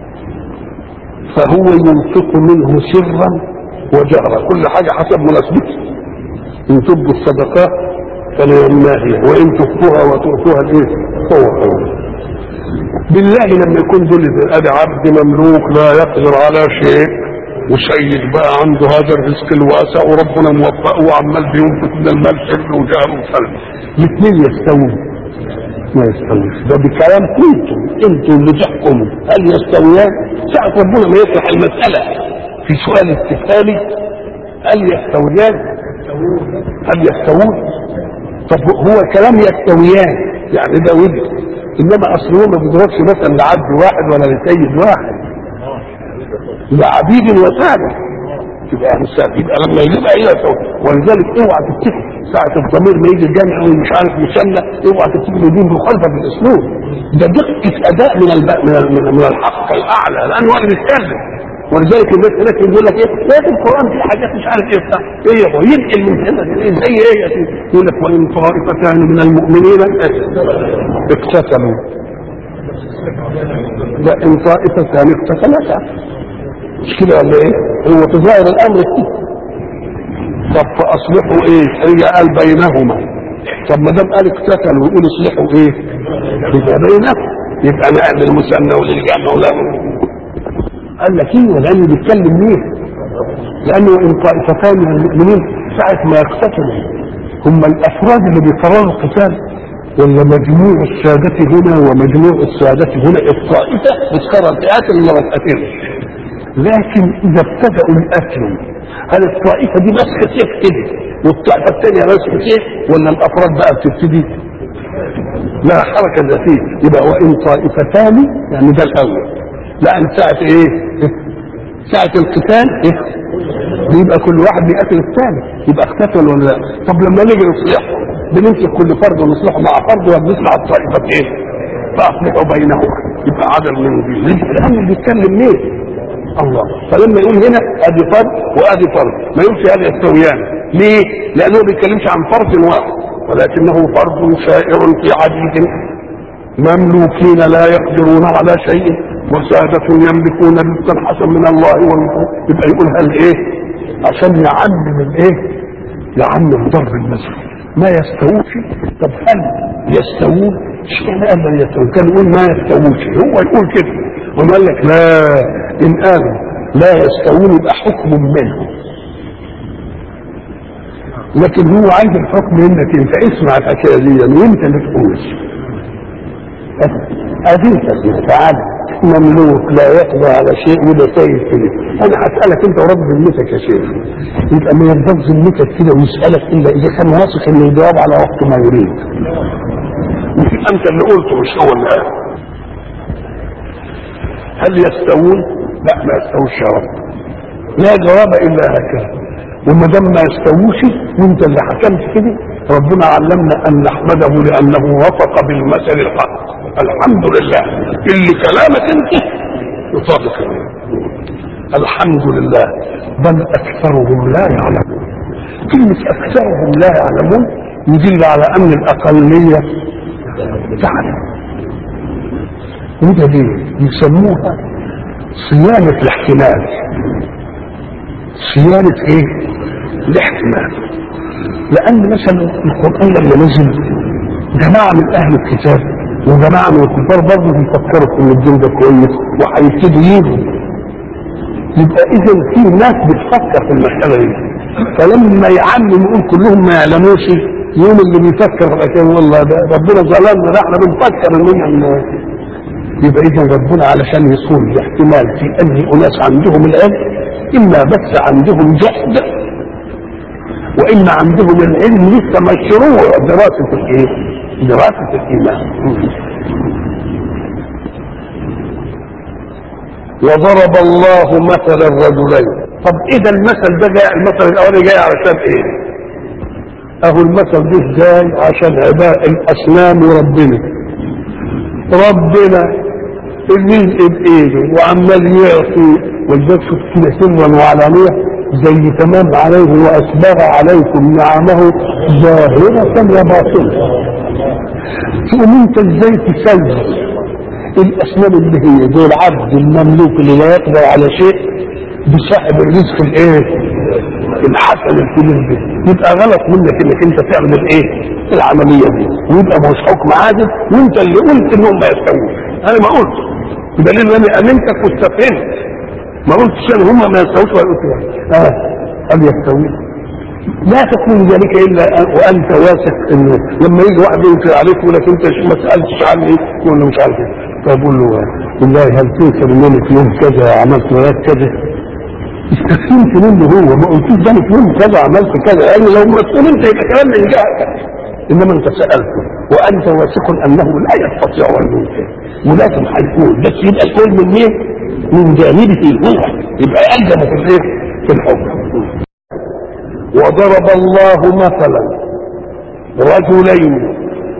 فهو ينفق منه سرا وجهرا كل حاجه حسب مناسبتها ان تبدوا الصدقات فلنعمها هي وان تخفوها وتؤتوها الايه هو خير بالله لما يكون دول ادي عبد مملوك لا يقدر على شيء وسيد بقى عنده هذا الرزق الواسع وربنا موفقه وعمال بينفق من المال سر وجهر وسلم الاثنين يستوون ما يستويش ده بكلام انتم انتم اللي تحكموا هل يستويان ساعة ربنا ما يطرح المسألة في سؤال استفهامي هل يستويان هل يستوون طب هو كلام يستويان يعني ده وجه انما اصل هو ما بيضربش مثلا لعبد واحد ولا لسيد واحد لعبيد وسادة يبقى مثال يبقى لما يجيبها هي سوا ولذلك اوعى تفتكر ساعة الضمير ما يجي الجامع ومش عارف مثنى اوعى تفتكر دي مخالفة بالاسلوب ده دقة اداء من الب... من ال- من من الحق الاعلى لانه هو اللي بيتكلم ولذلك الناس هناك يقول لك ايه لا في القران في حاجات مش عارف ايه بتاع ايه هو ينقل من هنا إيه زي ايه يا سيدي يقول لك وان طائفتان من المؤمنين اقتتلوا لا ان طائفتان اقتتلتا مش كده ولا ايه؟ هو في ظاهر الامر كده طب فاصلحوا ايه؟ هي قال بينهما طب ما دام قال اقتتلوا ويقول اصلحوا ايه؟ يبقى بينهم يبقى نقل للمثنى وللجمع ولا قال لك ايه لانه بيتكلم ليه؟ لانه ان طائفتان من المؤمنين ساعه ما يقتتلوا هم الافراد اللي بيقرروا القتال ولا مجموع السادة هنا ومجموع السادة هنا الطائفة بتقرر تقاتل ولا ما تقاتلش لكن اذا ابتدأوا القتل هل الطائفة دي مسح سيف كده والطائفة الثانية مسح سيف ولا الافراد بقى بتبتدي لا حركة ذاتية يبقى وان طائفتان يعني ده الاول لان ساعة ايه ساعة القتال ايه بيبقى كل واحد بيقتل الثاني يبقى اقتتل ولا لا طب لما نيجي نصلحه بنمسك كل فرد ونصلحه مع فرد وبنصلح الطائفتين فاصلحوا بينهما يبقى عدل من دي الامر بيتكلم ليه الله فلما يقول هنا ادي فرد وادي فرد ما يقولش هذا يستويان ليه؟ لانه ما بيتكلمش عن فرد واحد ولكنه فرد سائر في عديد مملوكين لا يقدرون على شيء وسادة يملكون رزقا حسن من الله والملك يبقى يقول هل ايه عشان يعمم الايه يعمم ضرب المثل ما يستووش طب هل يستوون اشمعنى قال لا يستوون كان يقول ما يستووش هو يقول كده وما قال لك لا ان قالوا لا يستوون يبقى حكم منهم لكن هو عايز الحكم منك انت اسمع الحكايه دي وانت اللي تقول أديك تعالى مملوك لا يقضى على شيء ولا سيد كده انا هسالك انت ورب ذمتك يا شيخ يبقى ما يرضاك ذمتك كده ويسالك الا اذا كان واثق انه يجاوب على وقت ما يريد مش انت اللي قلته مش هو اللي قال هل يستوون؟ لا ما يستووش يا رب لا جواب الا هكذا وما دام ما يستووش وانت اللي حكمت كده ربنا علمنا ان نحمده لانه وفق بالمثل الحق الحمد لله اللي كلامك انت يطابق الحمد لله بل اكثرهم لا يعلمون كلمة اكثرهم لا يعلمون يدل على ان الاقلية تعلم وده ليه يسموها صيانة الاحتمال صيانة ايه الاحتمال لان مثلا القرآن لما نزل جماعة من اهل الكتاب وجماعة من الكفار برضه بيفكروا ان الدين ده كويس وهيبتدوا يجوا يبقى اذا في ناس بتفكر في المسألة دي فلما يعمم يقول كلهم ما يعلموش يوم اللي بيفكر في الحكايه والله ده ربنا ظلمنا ده احنا بنفكر اننا يبقى اذا ربنا علشان يصون الاحتمال في ان اناس عندهم العلم اما بس عندهم جهد واما عندهم العلم لسه مشروع دراسه الايه؟ دراسه الايمان. وضرب الله مثل الرجلين طب اذا المثل ده جاي المثل الاولاني جاي علشان ايه؟ اهو المثل ده جاي عشان عباء الاصنام وربنا ربنا الرزق بايده وعمال يعطي والباب شوف كده سرا وعلانيه زي تمام عليه واسبغ عليكم نعمه ظاهره وباطنه تقوم انت ازاي تسوي الاسباب اللي هي زي العبد المملوك اللي لا يقدر على شيء بصاحب الرزق الايه الحسن الكبير ده يبقى غلط منك انك انت تعمل ايه العمليه دي ويبقى مش حكم عادل وانت اللي قلت انهم ما يستووش انا ما قلت بدليل ان انا امنتك واستفهمت ما قلتش ان هم ما يستووش ولا قلت اه قال يستوي لا تكون ذلك الا وانت واثق انه لما يجي واحد ينكر عليك يقول لك انت ما سالتش عني تقول له مش عارف ايه فاقول له والله هل تنكر ان انا في يوم كذا عملت وياك كذا استفهمت منه هو ما قلتوش ده في يوم كذا عملت كذا قال لي لو ما استفهمت يبقى كلام من جهتك انما انت سالته وانت واثق انه لا يستطيع ان ينكر ولكن هيقول بس يبقى القول من مين؟ من جانبه هو يبقى الزم في الايه؟ في الحكم وضرب الله مثلا رجلين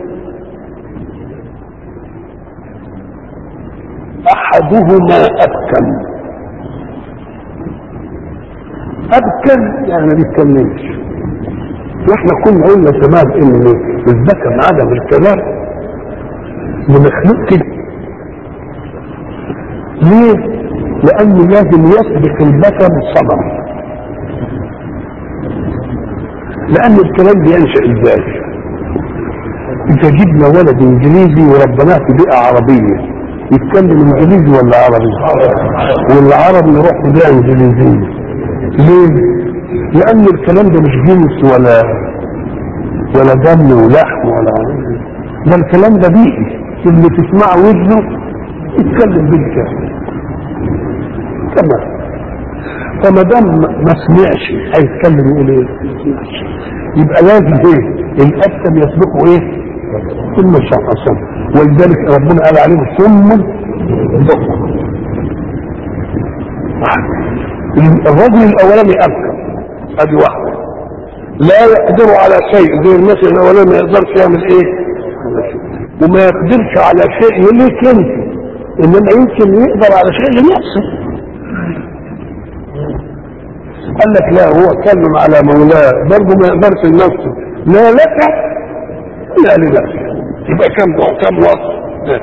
احدهما ابكم ابكم يعني ما بيتكلمش واحنا كنا قلنا زمان ان الذكر عدم الكلام بمخلوق كده ليه؟ لأنه لازم يسبق البكم صبر لأن الكلام بينشأ ازاي؟ إذا جبنا ولد إنجليزي وربناه في بيئة عربية يتكلم إنجليزي ولا عربي؟ والعرب نروح في بيئة إنجليزية ليه؟ لأن الكلام ده مش جنس ولا ولا دم ولحم ولا ده الكلام ده بيئي اللي تسمعه ودنه يتكلم بالكامل كما فما دام ما سمعش هيتكلم يقول ايه؟ يبقى لازم ايه؟ الابكم يسبقه ايه؟ ثم الشخص ولذلك ربنا قال عليه ثم بكم الرجل الاولاني ابكم ادي واحده لا يقدر على شيء زي المثل الاولاني ما يقدرش يعمل ايه؟ وما يقدرش على شيء يليك انت انما يمكن يقدر على شيء لم يحصل قال لك لا هو اتكلم على مولاه برضه ما يقدرش لنفسه لا لك لا لنفسه يبقى كم كم وصف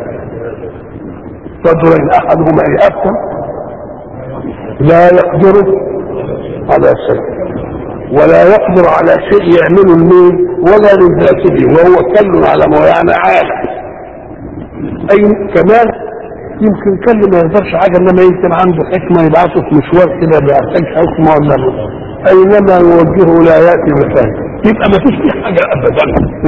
رجلين احدهما يأكل لا يقدر على شيء ولا يقدر على شيء يعمله المين ولا لذاته وهو كل على ما يعني عالم اي كمان يمكن كل ما يقدرش حاجه انما يمكن عنده حكمه يبعثه في مشوار كده بيحتاج حكمه ولا اينما يوجهه لا ياتي بخير يبقى ما فيش فيه حاجه ابدا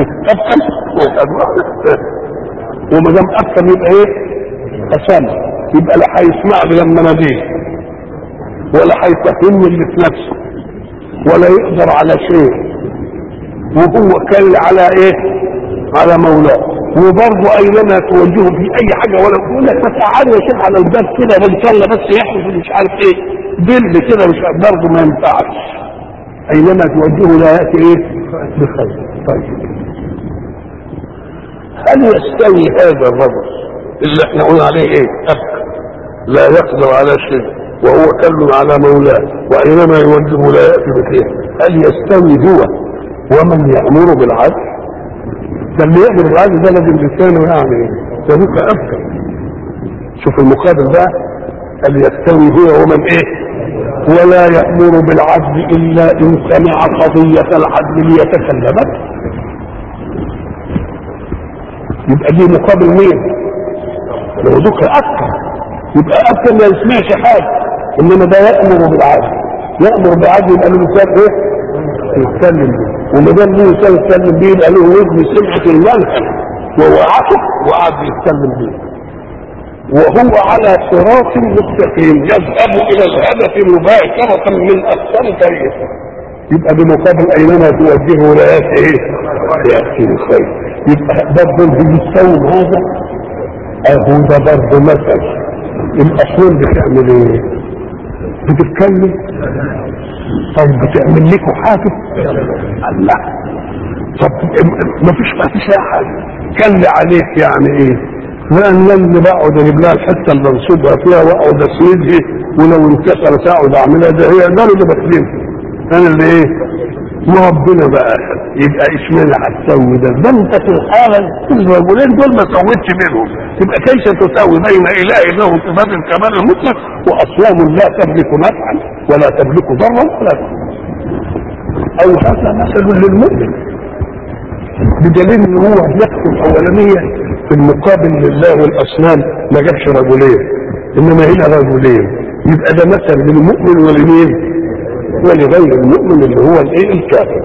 ابقى وما دام ابقى يبقى ايه؟ اسامه يبقى لا هيسمعني لما ناديه ولا هيفهمني اللي في نفسه ولا يقدر على شيء وهو كل على ايه؟ على مولاه وبرضه اينما توجهه في اي حاجه ولا يقول لك بس تعالى يا شيخ على الباب كده بالكله بس يحدث مش عارف ايه بل كده مش برضه ما ينفعش اينما توجهه لا ياتي ايه؟ بخير طيب هل يستوي هذا الرجل اللي احنا قلنا عليه ايه؟ ابكى لا يقدر على شيء وهو كل على مولاه وأينما يوجهه لا يأتي بخير هل يستوي هو ومن يأمر بالعدل ده اللي يأمر بالعدل ده لازم لسانه يعني ايه ده بكى أبكى شوف المقابل بقى هل يستوي هو ومن ايه ولا يأمر بالعدل إلا إن سمع قضية العدل ليتكلمت يبقى دي مقابل مين؟ لو ذكر أكثر يبقى أكثر ما يسمعش حاجة إنما ده يأمر بالعدل يأمر بالعدل يبقى له لسان إيه؟ يتكلم بيه وما دام له لسان يتكلم بيه يبقى له ودن سمعة الملكة ووعته وقعد يتكلم بيه وهو على صراط مستقيم يذهب إلى الهدف مباشرة من أكثر طريق يبقى بمقابل أينما توجهه لا يأتي إيه؟ يأتي الخير يبقى برضه بيستوي هذا أهو ده برضه مثل الأصول بتعمل إيه؟ بتتكلم طيب بتعمل لكم حاجة لا طب ما فيش ما فيش اي حاجة كل عليك يعني ايه لان اللي بقعد اجيب لها الحته اللي انصبها فيها واقعد اسندها ولو انكسرت اقعد اعملها ده هي ده اللي بكلمها انا اللي ايه وربنا بقى يبقى اشمعنى هتسوي ده ده انت في الحاله الرجلين دول ما سويتش بينهم يبقى كيف تساوي بين اله له صفات الكمال المطلق واصوام لا تملك نفعا ولا تملك ضرا ولا او هذا مثل للمؤمن بدليل ان هو يكتب الاولانيه في المقابل لله والاصنام ما جابش رجلين انما هنا رجلين يبقى ده مثل للمؤمن ولمين؟ ولغير المؤمن اللي هو الايه الكافر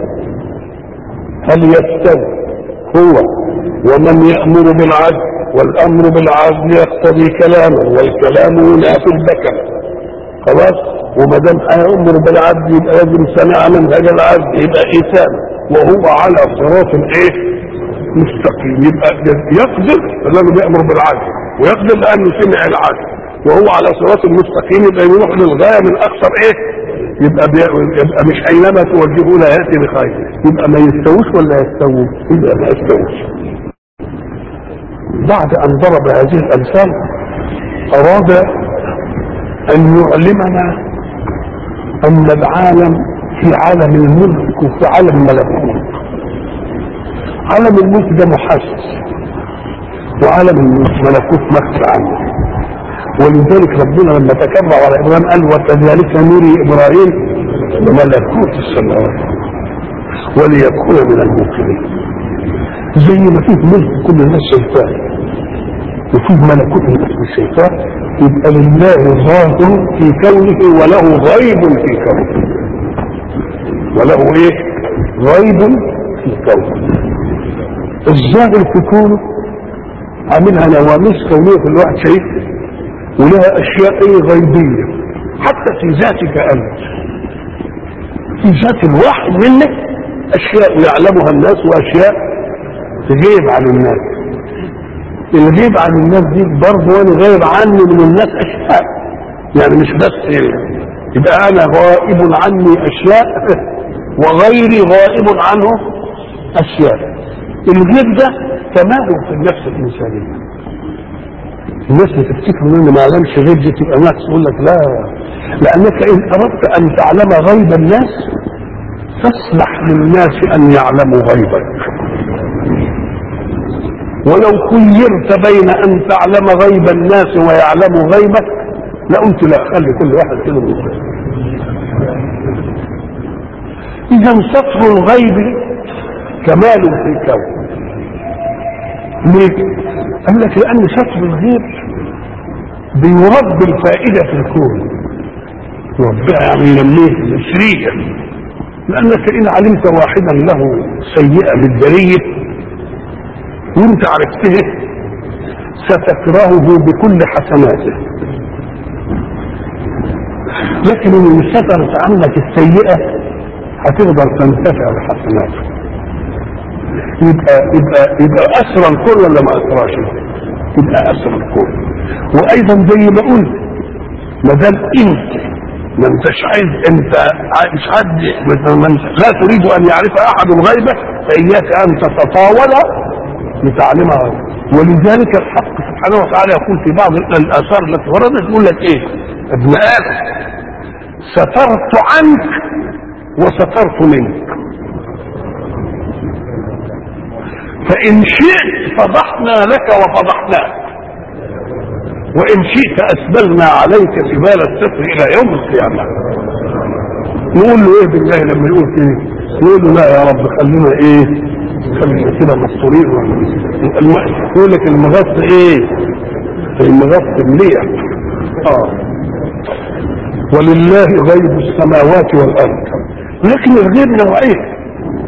هل يستوي هو ومن يأمر بالعدل والأمر بالعدل يقتضي كلاما والكلام ينافي البكر خلاص وما دام يأمر بالعدل يبقى لازم سمع منهج العدل يبقى إيثام وهو على صراط ايه مستقيم يبقى يقدر لانه بيأمر بالعدل ويقدر لانه سمع العدل وهو على صراط مستقيم يبقى يروح للغايه من اكثر ايه يبقى, بي... يبقى مش اينما توجهه لا ياتي بخير يبقى ما يستووش ولا يستووا يبقى ما يستووش بعد ان ضرب هذه الامثال اراد ان يعلمنا ان العالم في عالم الملك وفي عالم الملكوت عالم الملك ده محسس وعالم الملكوت مخفي عنه ولذلك ربنا لما تكبر على ابراهيم قال وكذلك نري ابراهيم ملكوت السماوات وليكون من الموقنين زي ما فيه ملك كل الناس شايفاه وفيه ملكوت الناس مش شايفاه يبقى لله ظاهر في كونه وله غيب في كونه وله ايه غيب في كونه الظاهر في كونه عاملها نواميس كونيه في الواحد شايفها ولها اشياء ايه غيبيه حتى في ذاتك انت في ذات الواحد منك اشياء يعلمها الناس واشياء تغيب عن الناس الغيب عن الناس دي برضه وانا غايب عني من الناس اشياء يعني مش بس يبقى انا غائب عني اشياء وغيري غائب عنه اشياء الغيب ده تماهل في النفس الانسانيه الناس بتفتكر ان ما يعلمش غيب دي تبقى ناس يقول لك لا لانك ان اردت ان تعلم غيب الناس فاسمح للناس ان يعلموا غيبك ولو خيرت بين ان تعلم غيب الناس ويعلم غيبك لقلت لا خلي كل واحد كده مستقيم اذا سطر الغيب كمال في الكون ليه؟ قال لك لان سطر الغيب بيربي الفائده في الكون يربيها يعني ينميه تسريجا لانك ان علمت واحدا له سيئه بالبريه وانت عرفته ستكرهه بكل حسناته لكن ان سترت عنك السيئه هتقدر تنتفع بحسناته يبقى يبقى يبقى اسرى الكون ولا ما اسراش يبقى اسرى الكون وايضا زي ما قلت ما دام انت ما انتش عايز انت مش حد لا تريد ان يعرف احد الغيبه فاياك ان تتطاول لتعلمها ولذلك الحق سبحانه وتعالى يقول في بعض الاثار التي وردت يقول لك ايه ابن ادم سترت عنك وسترت منك فان شئت فضحنا لك وفضحناك وان شئت اسبلنا عليك سبال الستر الى يوم القيامه نقول له ايه بالله لما يقول كده يقول له لا يا رب خلينا ايه خلينا كده مستورين يقول لك المغط ايه المغط مليح اه ولله غيب السماوات والارض لكن الغيب نوعين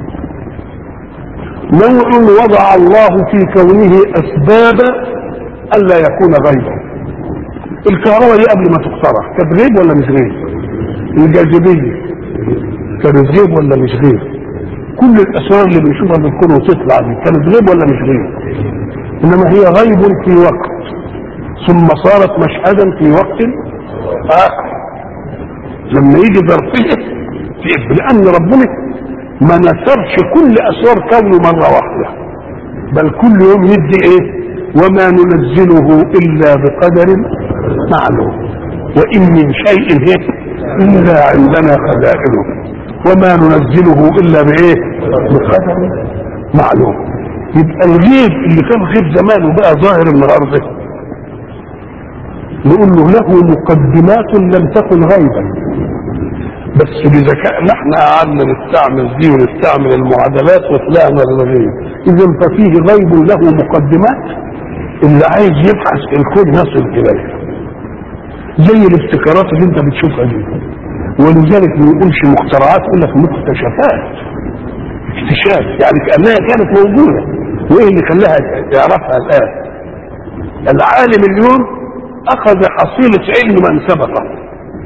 نوع وضع الله في كونه اسباب الا يكون غيبا الكهرباء دي قبل ما تخترع كانت غيب ولا مش غيب الجاذبيه كانت غيب ولا مش غيب كل الاسرار اللي بنشوفها في الكون وتطلع دي كانت غيب ولا مش غيب انما هي غيب في وقت ثم صارت مشهدا في وقت اخر لما يجي ظرفيه لان ربنا ما نثرش كل اسرار كونه مره واحده بل كل يوم يدي ايه وما ننزله الا بقدر معلوم وان من شيء هيك الا عندنا خزائنه وما ننزله الا بايه بقدر معلوم يبقى الغيب اللي كان غيب زمان وبقى ظاهر النهارده نقول له له مقدمات لم تكن غيبا بس بذكاء نحن قعدنا نستعمل دي ونستعمل المعادلات وطلعنا للغيب اذا ففيه غيب له مقدمات اللي عايز يبحث الكون يصل اليه زي الابتكارات اللي انت بتشوفها دي ولذلك ما يقولش مخترعات يقول لك مكتشفات اكتشاف يعني كانها كانت موجوده وايه اللي خلاها يعرفها الان العالم اليوم اخذ حصيله علم من سبقه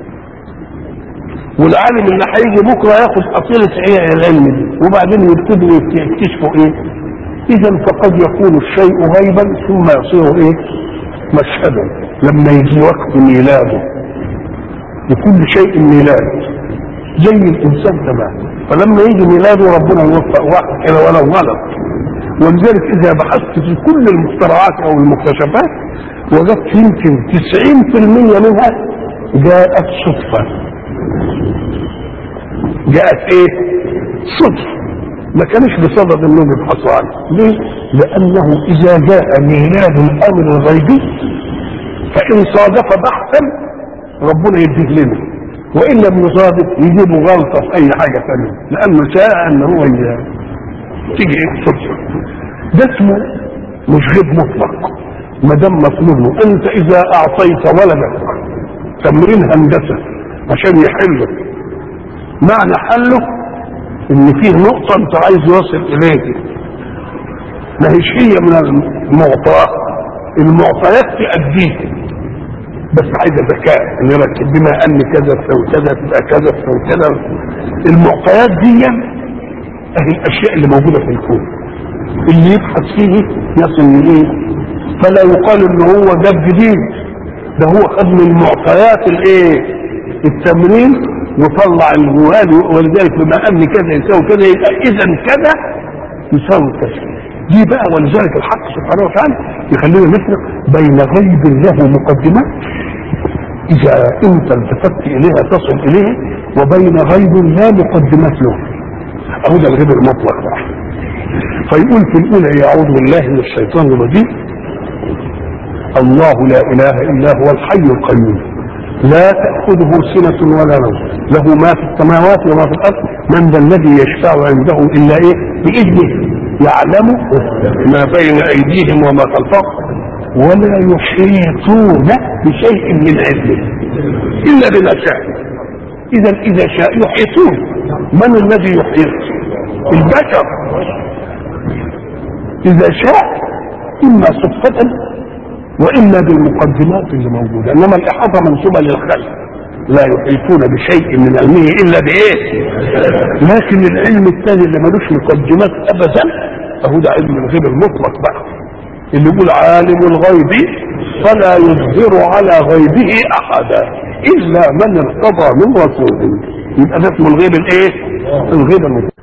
والعالم اللي هيجي بكره ياخد حصيله العلم دي وبعدين يبتدوا يكتشفوا ايه اذا فقد يكون الشيء غيبا ثم يصير ايه مشهدا لما يجي وقت ميلاده لكل شيء ميلاد زي الانسان تمام فلما يجي ميلاده ربنا يوفق واحد كده ولو غلط ولذلك اذا بحثت في كل المخترعات او المكتشفات وجدت يمكن 90% منها جاءت صدفه جاءت ايه صدفه ما كانش بصدد انهم يبحثوا عنه ليه لانه اذا جاء ميلاد الامر الغيبي فان صادف بحثا ربنا يديه لنا وان لم يصادف يجيبوا غلطه في اي حاجه ثانيه لانه شاء ان هو تيجي ايه صدفه ده اسمه مش غيب مطلق ما دام مطلوب له انت اذا اعطيت ولدك تمرين هندسه عشان يحله معنى حله ان فيه نقطة انت عايز يوصل اليها ما هيش هي من المعطيات المعطيات تأديه بس عايزة ذكاء ان يركب بما ان كذا تسوي كذا تبقى كذا تسوي كذا المعطيات دي اهي الاشياء اللي موجودة في الكون اللي يبحث فيه يصل لايه فلا يقال ان هو جاب جديد ده هو خد من معطيات الايه التمرين وطلع الجوال ولذلك بما ان كذا يساوي كذا يبقى اذا كذا يساوي كذا دي بقى ولذلك الحق سبحانه وتعالى يخلينا نفرق بين غيب له مقدمات اذا انت التفت اليها تصل اليه وبين غيب لا مقدمات له اهو ده الغيب المطلق بقى فيقول في الأولى يعوذ بالله من الشيطان الرجيم الله لا إله إلا هو الحي القيوم لا تأخذه سنة ولا نوم له ما في السماوات وما في الأرض من ذا الذي يشفع عنده إلا إيه بإذنه يعلم ما بين أيديهم وما خلفهم ولا يحيطون بشيء من علمه إلا بما شاء إذا إذا شاء يحيطون من الذي يحيط البشر إذا شاء إما صدفة وإما بالمقدمات اللي موجودة إنما الإحاطة منسوبة للخلق لا يحيطون بشيء من علمه إلا بإيه لكن العلم الثاني اللي ملوش مقدمات أبدا فهو ده علم الغيب المطلق بقى اللي يقول عالم الغيب فلا يظهر على غيبه أحدا إلا من ارتضى من رسول يبقى ده اسمه الغيب الإيه الغيب المطلق